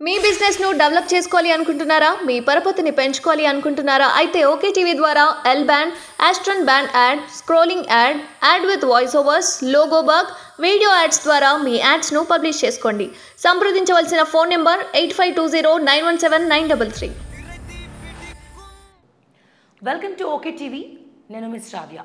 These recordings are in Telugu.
మీ బిజినెస్ ను డెవలప్ చేసుకోవాలి అనుకుంటున్నారా మీ పరపతిని పెంచుకోవాలి అనుకుంటున్నారా అయితే ఓకే టీవీ ద్వారా ఎల్ బ్యాండ్ ఆస్ట్రన్ band ad scrolling ad ad with voice overs logo bug video ads ద్వారా మీ యాడ్స్ ను పబ్లిష్ చేసుకోండి సంప్రదించవలసిన phone number eight five two zero nine one seven nine double three welcome to okay TV నేను మిస్ రావ్య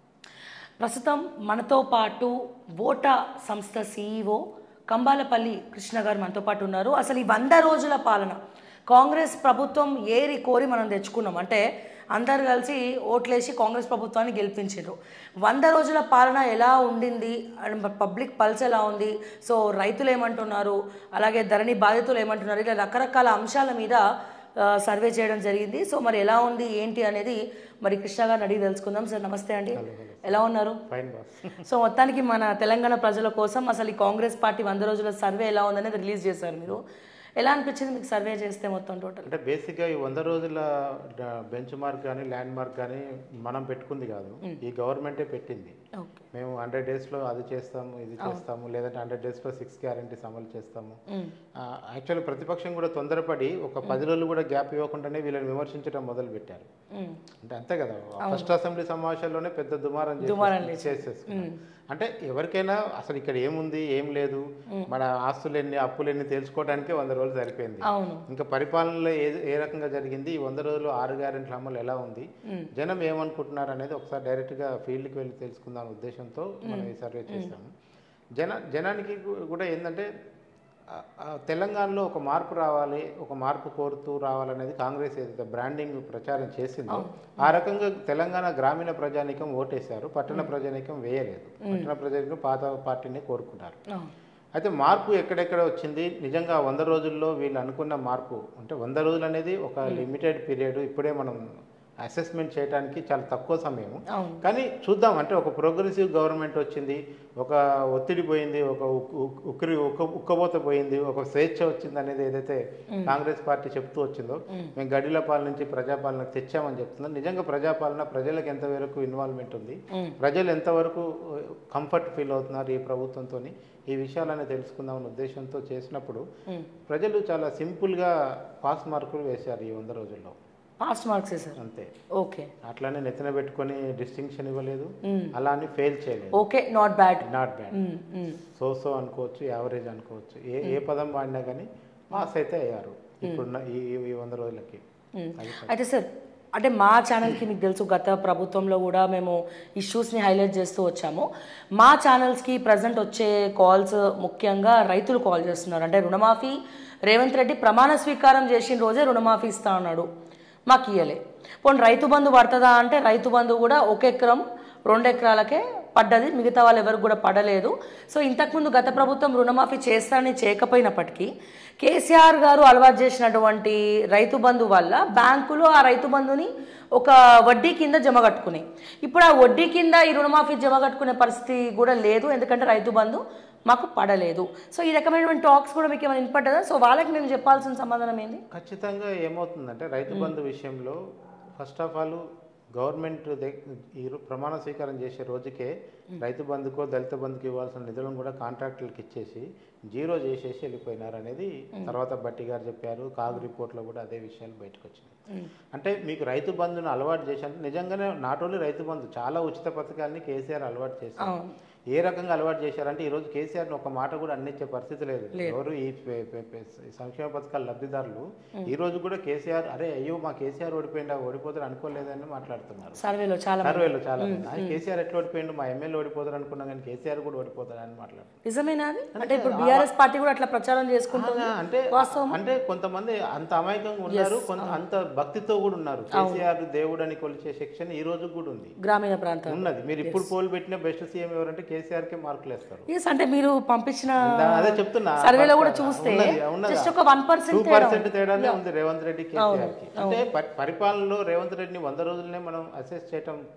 ప్రస్తుతం మనతో పాటు ఓటా సంస్థ సీఈఓ కంబాలపల్లి కృష్ణ గారు మనతో పాటు ఉన్నారు అసలు ఈ వంద రోజుల పాలన కాంగ్రెస్ ప్రభుత్వం ఏరి కోరి మనం తెచ్చుకున్నాం అంటే అందరు కలిసి ఓట్లేసి కాంగ్రెస్ ప్రభుత్వాన్ని గెలిపించారు వంద రోజుల పాలన ఎలా ఉండింది అండ్ పబ్లిక్ పల్స్ ఎలా ఉంది సో రైతులు ఏమంటున్నారు అలాగే ధరణి బాధితులు ఏమంటున్నారు ఇలా రకరకాల అంశాల మీద ఆ, సర్వే చేయడం జరిగింది సో మరి ఎలా ఉంది ఏంటి అనేది మరి కృష్ణ గారిని అడిగి తెలుసుకుందాం సార్ నమస్తే అండి ఎలా ఉన్నారు ఫైన్ బాస్ సో మొత్తానికి మన తెలంగాణ ప్రజల కోసం అసలు ఈ కాంగ్రెస్ పార్టీ వంద రోజుల సర్వే ఎలా ఉందనేది రిలీజ్ చేశారు మీరు ఎలా అనిపించింది మీకు సర్వే చేస్తే మొత్తం టోటల్ అంటే బేసిక్గా ఈ వంద రోజుల బెంచ్ మార్క్ కానీ ల్యాండ్ మార్క్ కానీ మనం పెట్టుకుంది కాదు ఈ గవర్నమెంటే పెట్టింది ఓకే మేము హండ్రెడ్ డేస్లో అది చేస్తాము ఇది చేస్తాము లేదంటే హండ్రెడ్ డేస్లో సిక్స్ గ్యారంటీస్ అమలు చేస్తాము యాక్చువల్లీ ప్రతిపక్షం కూడా తొందరపడి ఒక పది రోజులు కూడా గ్యాప్ ఇవ్వకుండానే వీళ్ళని విమర్శించడం మొదలు పెట్టారు అంటే అంతే కదా ఫస్ట్ అసెంబ్లీ సమావేశాల్లోనే పెద్ద దుమారం చేసేసి- చేసేసుకున్నారు అంటే ఎవరికైనా అసలు ఇక్కడ ఏముంది ఏం లేదు మన ఆస్తులు ఎన్ని అప్పులు ఎన్ని తెలుసుకోవడానికే వంద రోజులు సరిపోయింది అవును ఇంకా పరిపాలనలో ఏ ఏ రకంగా జరిగింది ఈ వంద రోజులు ఆరు గ్యారెంట్ల అమలు ఎలా ఉంది జనం ఏమనుకుంటున్నారు అనేది ఒకసారి డైరెక్ట్గా ఫీల్డ్కి వెళ్ళి తెలుసుకుందాం అనే ఉద్దేశంతో మనం ఈ సర్వే చేస్తాము జన జనానికి కు- కూడా ఏంటంటే ఆ, ఆ, తెలంగాణలో ఒక మార్పు రావాలి ఒక మార్పు కోరుతూ రావాలనేది కాంగ్రెస్ ఏదైతే బ్రాండింగ్ ప్రచారం చేసిందో ఆ రకంగా తెలంగాణ గ్రామీణ ప్రజానీకం ఓటేశారు పట్టణ ప్రజానీకం వేయలేదు పట్టణ ప్రజానీకం పాత పార్టీని కోరుకున్నారు అవును. అయితే మార్పు ఎక్కడెక్కడ వచ్చింది నిజంగా వంద రోజుల్లో వీళ్ళు అనుకున్న మార్పు అంటే వంద రోజులు అనేది ఒక లిమిటెడ్ పీరియడ్ ఇప్పుడే మనం అసెస్మెంట్ చేయడానికి చాలా తక్కువ సమయం అవును. కానీ చూద్దాం అంటే ఒక ప్రోగ్రెసివ్ గవర్నమెంట్ వచ్చింది ఒక ఒత్తిడి పోయింది ఒక ఉక్- ఉక్- ఉక్కిరి ఉక్క ఉక్కబోత పోయింది ఒక స్వేచ్ఛ వచ్చింది అనేది ఏదైతే కాంగ్రెస్ పార్టీ చెప్తూ వచ్చిందో మేము గడిల పాలన నుంచి ప్రజాపాలనకు తెచ్చామని చెప్తున్నాం నిజంగా ప్రజాపాలన ప్రజలకు ఎంతవరకు ఇన్వాల్వ్మెంట్ ఉంది ప్రజలు ఎంతవరకు కంఫర్ట్ ఫీల్ అవుతున్నారు ఈ ప్రభుత్వంతో ఈ విషయాలని తెలుసుకుందామనే ఉద్దేశంతో చేసినప్పుడు ప్రజలు చాలా సింపుల్గా పాస్ మార్కులు వేశారు ఈ వంద రోజుల్లో పాస్ట్ మార్క్స్ సార్ అంతే ఓకే అట్లానే నెత్తిన పెట్టుకొని డిస్టింక్షన్ ఇవ్వలేదు అలా అని ఫెయిల్ చేయలేదు okay not bad not bad so so అనుకోవచ్చు యావరేజ్ అనుకోవచ్చు ఏ ఏ పదం వాడినా కానీ పాస్ అయితే అయ్యారు ఇప్పుడున్న ఈ ఈ- ఈ వంద రోజులకి అది అయితే సార్ అంటే మా ఛానల్కి మీకు తెలుసు గత ప్రభుత్వంలో కూడా మేము ఇష్యూస్ని హైలైట్ చేస్తూ వచ్చాము మా ఛానల్స్కి ప్రజెంట్ వచ్చే కాల్స్ ముఖ్యంగా రైతులు కాల్ చేస్తున్నారు అంటే రుణమాఫీ రేవంత్ రెడ్డి ప్రమాణ స్వీకారం చేసిన రోజే రుణమాఫీ ఇస్తా అన్నాడు మాకు ఇయ్యలే పోనీ రైతు బంధు పడుతుందా అంటే రైతు బంధు కూడా ఒక ఎకరం రెండు ఎకరాలకే పడ్డది మిగతా వాళ్ళు ఎవరికి కూడా పడలేదు సో ఇంతకుముందు గత ప్రభుత్వం రుణమాఫీ చేస్తారని చేయకపోయినప్పటికీ కేసీఆర్ గారు అలవాటు చేసినటువంటి రైతు బంధు వల్ల బ్యాంకులు ఆ రైతు బంధుని ఒక వడ్డీ కింద జమ కట్టుకున్నాయి ఇప్పుడు ఆ వడ్డీ కింద ఈ రుణమాఫీ జమ కట్టుకునే పరిస్థితి కూడా లేదు ఎందుకంటే రైతు బంధు మాకు పడలేదు సో ఈ రకమైనటువంటి టాక్స్ కూడా మీకు ఏమైనా వినపడ్డదా సో వాళ్ళకి మేము చెప్పాల్సిన సమాధానం ఏంది ఖచ్చితంగా ఏమవుతుందంటే రైతు బంధు విషయంలో ఫస్ట్ ఆఫ్ ఆల్ గవర్నమెంట్ దగ్- ఈ రో- ప్రమాణ స్వీకారం చేసే రోజుకే రైతు బంధుకో దళిత బంధుకు ఇవ్వాల్సిన నిధులను కూడా కాంట్రాక్టులకు ఇచ్చేసి జీరో చేసేసి వెళ్ళిపోయినారు అనేది తర్వాత బట్టి గారు చెప్పారు కాగు రిపోర్ట్లో కూడా అదే విషయాలు బయటకు వచ్చినాయి అంటే మీకు రైతు బంధును అలవాటు చేశారు నిజంగానే నాట్ ఓన్లీ రైతు బంధు చాలా ఉచిత పథకాలని కేసీఆర్ అలవాటు చేశారు ఏ రకంగా అలవాటు చేశారంటే ఈ రోజు కేసీఆర్ ఒక మాట కూడా అందించే పరిస్థితి లేదు ఎవరు ఈ పే- పే- పే- సంక్షేమ పథకాల లబ్ధిదారులు ఈ రోజు కూడా కేసీఆర్ అరే అయ్యో మా కేసీఆర్ ఓడిపోయిందా ఓడిపోతారు అనుకోలేదని మాట్లాడుతున్నారు సర్వేలో చాలా సర్వేలో చాలా మంది "ఆ, కేసీఆర్ ఎట్లా ఓడిపోయిండు మా ఎమ్మెల్యే ఓడిపోతారు అనుకున్నాం కానీ కేసీఆర్ కూడా ఓడిపోతారు అని మాట్లాడుతున్నారు నిజమేనా అది అంటే ఇప్పుడు బీఆర్ఎస్ పార్టీ కూడా అట్లా ప్రచారం చేసుకుంటుంది ఆ, అంటే వాస్తవం అంటే కొంతమంది అంత అమాయకంగా ఉన్నారు కొంత అంత భక్తితో కూడా ఉన్నారు కేసీఆర్ దేవుడు అని కొలిచే సెక్షన్ ఈ రోజు కూడా ఉంది గ్రామీణ ప్రాంతం ఉన్నది మీరు ఇప్పుడు పోల్ పెట్టిన బెస్ట్ సీఎం ఎవరంటే కేసీఆర్ కే మార్కులు వేస్తారు ఎస్ అంటే మీరు పంపించిన దా- అదే చెప్తున్నా సర్వేలో కూడా చూస్తే ఉన్నది, ఉన్నదా? జస్ట్ ఒక వన్ టూ పర్సెంట్ పర్సెంట్ తేడానే ఉంది రేవంత్ రెడ్డి కేసీఆర్ కి అంటే ప- పరిపాలనలో రేవంత్ రెడ్డిని వంద రోజులనే మనం అసెస్ చేయటం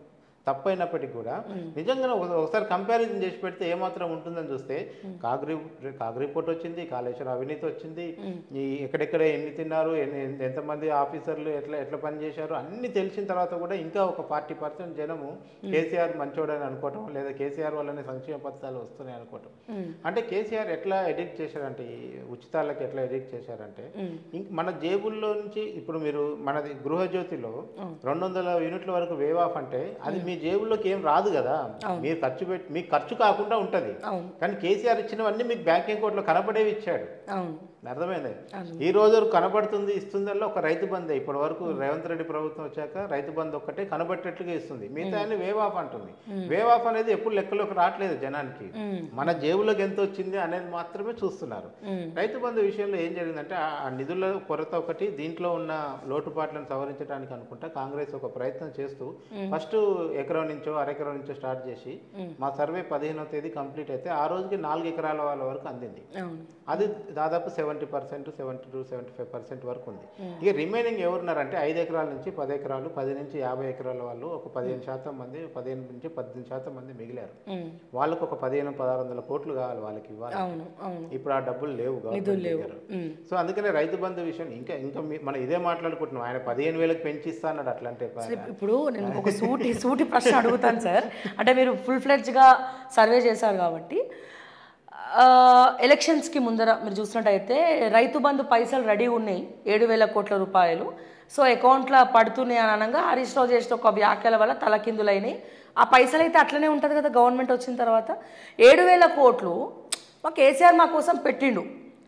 తప్పైనప్పటికీ కూడా నిజంగా ఒక- ఒకసారి కంపారిజన్ చేసి పెడితే ఏమాత్రం ఉంటుందని చూస్తే కాగ్ రి- కాగ్ రిపోర్ట్ వచ్చింది కాళేశ్వరం అవినీతి వచ్చింది ఈ ఎక్కడెక్కడ ఎన్ని తిన్నారు ఎన్ని ఎన్ని- ఎంతమంది ఆఫీసర్లు ఎట్లా ఎట్లా పనిచేశారు అన్ని తెలిసిన తర్వాత కూడా ఇంకా ఒక ఫార్టీ పర్సెంట్ జనము కేసీఆర్ మంచోడని అనుకోవటం లేదా కేసీఆర్ వల్లనే సంక్షేమ పథకాలు వస్తున్నాయి అనుకోవటం అంటే కేసీఆర్ ఎట్లా ఎడిక్ట్ చేశారంటే ఈ ఉచితాలకు ఎట్లా ఎడిక్ట్ చేశారంటే ఇంక మన జేబుల్లో నుంచి ఇప్పుడు మీరు మనది గృహజ్యోతిలో రెండు వందల యూనిట్ల వరకు వేవ్ ఆఫ్ అంటే అది మీ జేబుల్లోకి ఏం రాదు కదా మీరు ఖర్చు పెట్టి మీకు ఖర్చు కాకుండా ఉంటది అవును కానీ కేసీఆర్ ఇచ్చినవన్నీ మీకు బ్యాంక్ అకౌంట్లో కనపడేవి ఇచ్చాడు అవును అర్థమైంది ఈ రోజు కనబడుతుంది ఇస్తుందల్లా ఒక రైతు బందే ఇప్పటి వరకు రేవంత్ రెడ్డి ప్రభుత్వం వచ్చాక రైతు బంద్ ఒక్కటే కనబట్టేట్లుగా ఇస్తుంది మిగతా అన్ని వేవ్ ఆఫ్ అంటుంది వేవ్ ఆఫ్ అనేది ఎప్పుడు లెక్కలోకి రావట్లేదు జనానికి మన జేబులోకి ఎంత వచ్చింది అనేది మాత్రమే చూస్తున్నారు రైతు బంధు విషయంలో ఏం జరిగిందంటే ఆ ఆ నిధుల కొరత ఒకటి దీంట్లో ఉన్న లోటుపాట్లను సవరించడానికి అనుకుంటా కాంగ్రెస్ ఒక ప్రయత్నం చేస్తూ ఫస్ట్ ఎకరం నుంచో అరెకరం నుంచో స్టార్ట్ చేసి మా సర్వే పదిహేనవ తేదీ కంప్లీట్ అయితే ఆ రోజుకి నాలుగు ఎకరాల వాళ్ళ వరకు అందింది అవును అది దాదాపు seventy percent seventy two seventy five percent వరకు ఉంది ఇక రిమైనింగ్ ఎవరున్నారంటే ఐదు ఎకరాల నుంచి పది ఎకరాలు పది నుంచి యాభై ఎకరాల వాళ్ళు ఒక పదిహేను శాతం మంది పదిహేను నుంచి పద్దెనిమిది శాతం మంది మిగిలారు ఉమ్. వాళ్ళకు ఒక పదిహేను పదహారు వందల కోట్లు కావాలి వాళ్ళకి ఇవ్వాలి అవును అవును ఇప్పుడు ఆ డబ్బులు లేవు గవర్నమెంట్ దగ్గర ఉమ్. సో అందుకనే రైతు బంధు విషయం ఇంకా ఇంకా మీ- మనం ఇదే మాట్లాడుకుంటున్నాం ఆయన పదిహేను వేలకు పెంచిస్తా అన్నాడు అట్లంటే ఇప్పుడు నేను ఒక సూటి సూటి ప్రశ్న అడుగుతాను సార్ అంటే మీరు ఫుల్ ఫ్లెడ్జ్గా సర్వే చేశారు కాబట్టి ఆ, ఎలక్షన్స్కి ముందర మీరు చూసినట్టయితే రైతు బంధు పైసలు రెడీ ఉన్నాయి ఏడు వేల కోట్ల రూపాయలు సో అకౌంట్లో పడుతున్నాయి అని అనగా హరీష్ రావు చేసిన ఒక వ్యాఖ్యల వల్ల తలకిందులైనాయి ఆ పైసలు అయితే అట్లనే ఉంటుంది కదా గవర్నమెంట్ వచ్చిన తర్వాత ఏడు వేల కోట్లు మా కేసీఆర్ మా కోసం పెట్టిండు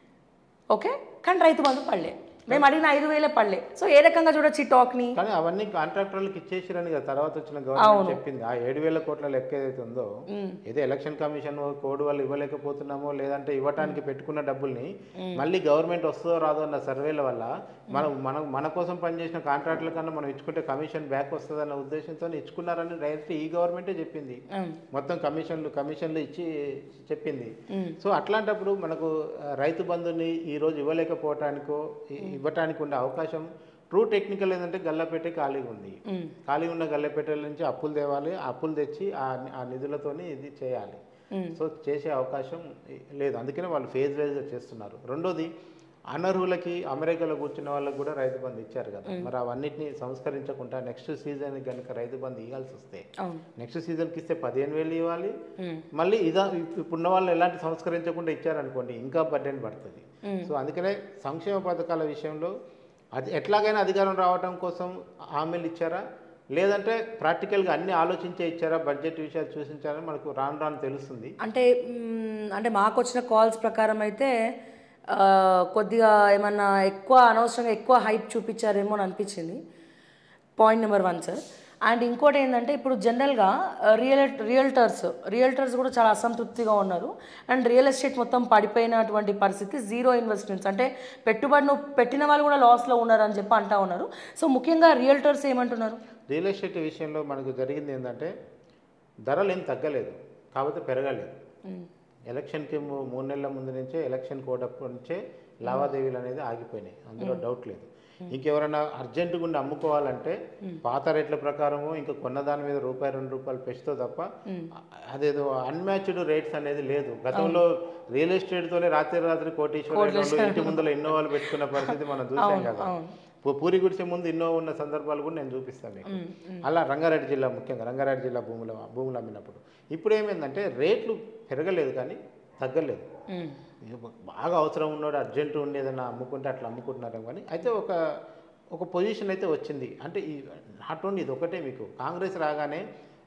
ఓకే కానీ రైతు బంధు పడలే మేము అడిగిన ఐదు వేలే పడలే సో ఏ రకంగా చూడొచ్చు ఈ టాక్ని కానీ అవన్నీ కాంట్రాక్టర్లకు ఇచ్చేసిరని కదా తర్వాత వచ్చిన గవర్నమెంట్ చెప్పింది ఆ ఏడు వేల కోట్ల లెక్క ఏదైతే ఉందో ఏదో ఎలక్షన్ కమిషన్ కోడ్ వల్ల ఇవ్వలేకపోతున్నామో లేదంటే ఇవ్వటానికి పెట్టుకున్న డబ్బుల్ని మళ్ళీ గవర్నమెంట్ వస్తుందో రాదో అన్న సర్వేల వల్ల మనం మన మన కోసం పనిచేసిన కాంట్రాక్టుల కన్నా మనం ఇచ్చుకుంటే కమిషన్ బ్యాక్ వస్తుందన్న ఉద్దేశంతో ఇచ్చుకున్నారని డైరెక్ట్ ఈ గవర్నమెంటే చెప్పింది మొత్తం కమిషన్లు కమిషన్లు ఇచ్చి చెప్పింది సో అట్లాంటప్పుడు మనకు ఆ, రైతు బంధుని ఈ రోజు ఇవ్వలేకపోవటానికో ఇ- ఇవ్వటానికి ఉండే అవకాశం ట్రూ టెక్నికల్ ఏంటంటే గల్లపేట ఖాళీగా ఉంది ఖాళీ ఉన్న గల్లపేటల నుంచి అప్పులు తేవాలి ఆ అప్పులు తెచ్చి ఆ ఆ నిధులతోని ఇది చేయాలి సో చేసే అవకాశం ఇ- లేదు అందుకనే వాళ్ళు ఫేజ్ వైజ్గా చేస్తున్నారు రెండోది అనర్హులకి అమెరికాలో కూర్చున్న వాళ్ళకి కూడా రైతు బంధు ఇచ్చారు కదా మరి అవన్నిటిని సంస్కరించకుండా నెక్స్ట్ సీజన్ కనుక రైతు బంధు ఇవ్వాల్సి వస్తే అవును నెక్స్ట్ సీజన్కి ఇస్తే పదిహేను వేలు ఇవ్వాలి మళ్ళీ ఇదా ఇప్పుడున్న వాళ్ళు ఎలాంటి సంస్కరించకుండా ఇచ్చారనుకోండి ఇంకా బర్డెన్ పడుతుంది సో అందుకనే సంక్షేమ పథకాల విషయంలో అది ఎట్లాగైనా అధికారం రావడం కోసం హామీలు ఇచ్చారా లేదంటే ప్రాక్టికల్గా అన్ని ఆలోచించే ఇచ్చారా బడ్జెట్ విషయాలు చూసించారని మనకు రాను రాను తెలుస్తుంది అంటే మ్, అంటే మాకు వచ్చిన కాల్స్ ప్రకారం అయితే ఆ, కొద్దిగా ఏమన్నా ఎక్కువ అనవసరంగా ఎక్కువ హైప్ చూపించారేమో అని అనిపించింది point number one sir and ఇంకోటి ఏంటంటే ఇప్పుడు జనరల్గా రియల్ రియల్టర్స్ రియల్టర్స్ కూడా చాలా అసంతృప్తిగా ఉన్నారు అండ్ రియల్ ఎస్టేట్ మొత్తం పడిపోయినటువంటి పరిస్థితి జీరో ఇన్వెస్ట్మెంట్స్ అంటే పెట్టుబడి నువ్వు పెట్టిన వాళ్ళు కూడా లాస్లో ఉన్నారు అని చెప్పి అంటా ఉన్నారు సో ముఖ్యంగా రియల్టర్స్ ఏమంటున్నారు రియల్ ఎస్టేట్ విషయంలో మనకు జరిగింది ఏంటంటే ధరలు ఏం తగ్గలేదు కాకపోతే పెరగలేదు ఎలక్షన్కి మూ- మూడు నెలల ముందు నుంచే ఎలక్షన్ కోటప్పటి నుంచే లావాదేవీలు అనేది ఆగిపోయినాయి అందులో డౌట్ లేదు ఇంకెవరైనా అర్జెంటుగా ఉండి అమ్ముకోవాలంటే పాత రేట్ల ప్రకారము ఇంకా కొన్న దాని మీద రూపాయి రెండు రూపాయలు పెంచుతో తప్ప అదేదో అన్మ్యాచ్డ్ రేట్స్ అనేది లేదు గతంలో రియల్ ఎస్టేట్ తోనే రాత్రి రాత్రి కోటీశ్వర ఇంటి ముందర ఇన్నోవాలు పెట్టుకున్న పరిస్థితి మనం చూసాం కదా పూ- పూరి గుడిసె ముందు ఎన్నో ఉన్న సందర్భాలు కూడా నేను చూపిస్తాను మీకు అలా రంగారెడ్డి జిల్లా ముఖ్యంగా రంగారెడ్డి జిల్లా భూముల భూములు అమ్మినప్పుడు ఇప్పుడు ఏమైందంటే రేట్లు పెరగలేదు కానీ తగ్గలేదు ఇక బాగా అవసరం ఉన్నాడు అర్జెంటు ఉండి ఏదైనా అమ్ముకుంటే అట్లా అమ్ముకుంటున్నారు కానీ అయితే ఒక ఒక పొజిషన్ అయితే వచ్చింది అంటే ఈ నాట్ ఓన్లీ ఇది ఒకటే మీకు కాంగ్రెస్ రాగానే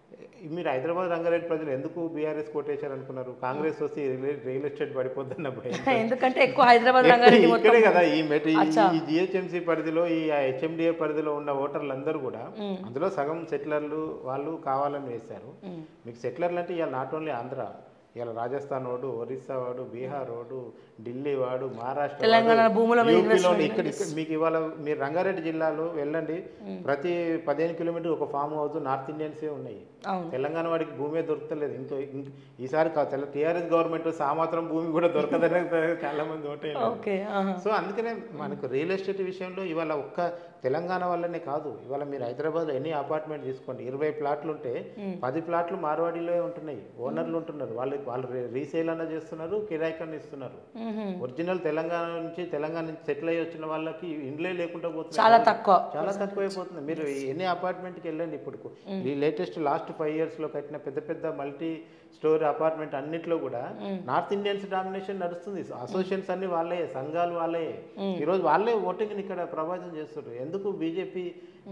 ఈ మీరు హైదరాబాద్ రంగారెడ్డి ప్రజలు ఎందుకు బీఆర్ఎస్ కోటేశారు అనుకున్నారు కాంగ్రెస్ వస్తే ఈ రియల్- రియల్ ఎస్టేట్ పడిపోతున్నప్పుడు ఎందుకంటే ఎక్కువ హైదరాబాద్ రంగారెడ్డి మొత్తం ఇక్కడే కదా ఈ మెటీ ఈ జిహెచ్ఎంసీ పరిధిలో ఈ హెచ్ఎండిఏ పరిధిలో ఉన్న ఓటర్లు అందరూ కూడా అందులో సగం సెటిలర్లు వాళ్ళు కావాలని వేశారు మీకు సెటిలర్లు అంటే ఇవాళ నాట్ ఓన్లీ ఆంధ్ర ఇలా రాజస్థాన్ వాడు ఒరిస్సా వాడు బీహార్ వాడు ఢిల్లీ వాడు మహారాష్ట్ర తెలంగాణ వాడు, భూముల మీద యూపీలో investment ఇక్కడ ఇక్కడ మీకు ఇవాళ మీరు రంగారెడ్డి జిల్లాలో వెళ్ళండి ప్రతి పదిహేను కిలోమీటర్ ఒక ఫామ్ హౌస్ నార్త్ ఇండియన్సే ఉన్నాయి అవును తెలంగాణ వాడికి భూమే దొరకలేదు ఇంకో ఇంక- ఈసారి టీఆర్ఎస్ గవర్నమెంట్ సామాత్రం భూమి కూడా దొరకదని చాలా మంది ఓటే ఓకే ఆహా. సో అందుకనే మనకు రియల్ ఎస్టేట్ విషయంలో ఇవాళ ఒక్క తెలంగాణ వల్లనే కాదు ఇవాళ మీరు హైదరాబాద్ ఎన్ని అపార్ట్మెంట్ తీసుకోండి ఇరవై ప్లాట్లు ఉంటే పది ప్లాట్లు మార్వాడిలో ఉంటున్నాయి ఓనర్లు ఉంటున్నారు వాళ్ళు వాళ్ళు రీసేల్ అన్న చేస్తున్నారు కిరాయికన్నా ఇస్తున్నారు మ్మ్హ్మ్. ఒరిజినల్ తెలంగాణ నుంచి తెలంగాణ నుంచి సెటిల్ అయ్యి వచ్చిన వాళ్ళకి ఇండ్లే లేకుండా పోతుంది చాలా తక్కువ చాలా తక్కువైపోతుంది మీరు ఎన్ని అపార్ట్మెంట్కి వెళ్ళండి ఇప్పుడు ఈ లేటెస్ట్ లాస్ట్ ఫైవ్ ఇయర్స్ లో కట్టిన పెద్ద పెద్ద మల్టీ స్టోరీ అపార్ట్మెంట్ అన్నిట్లో కూడా నార్త్ ఇండియన్స్ డామినేషన్ నడుస్తుంది అసోసియేషన్స్ అన్ని వాళ్ళే సంఘాలు వాళ్ళే ఈరోజు వాళ్ళే ఓటింగ్ ఇక్కడ ప్రభావితం చేస్తారు ఎందుకు బీజేపీ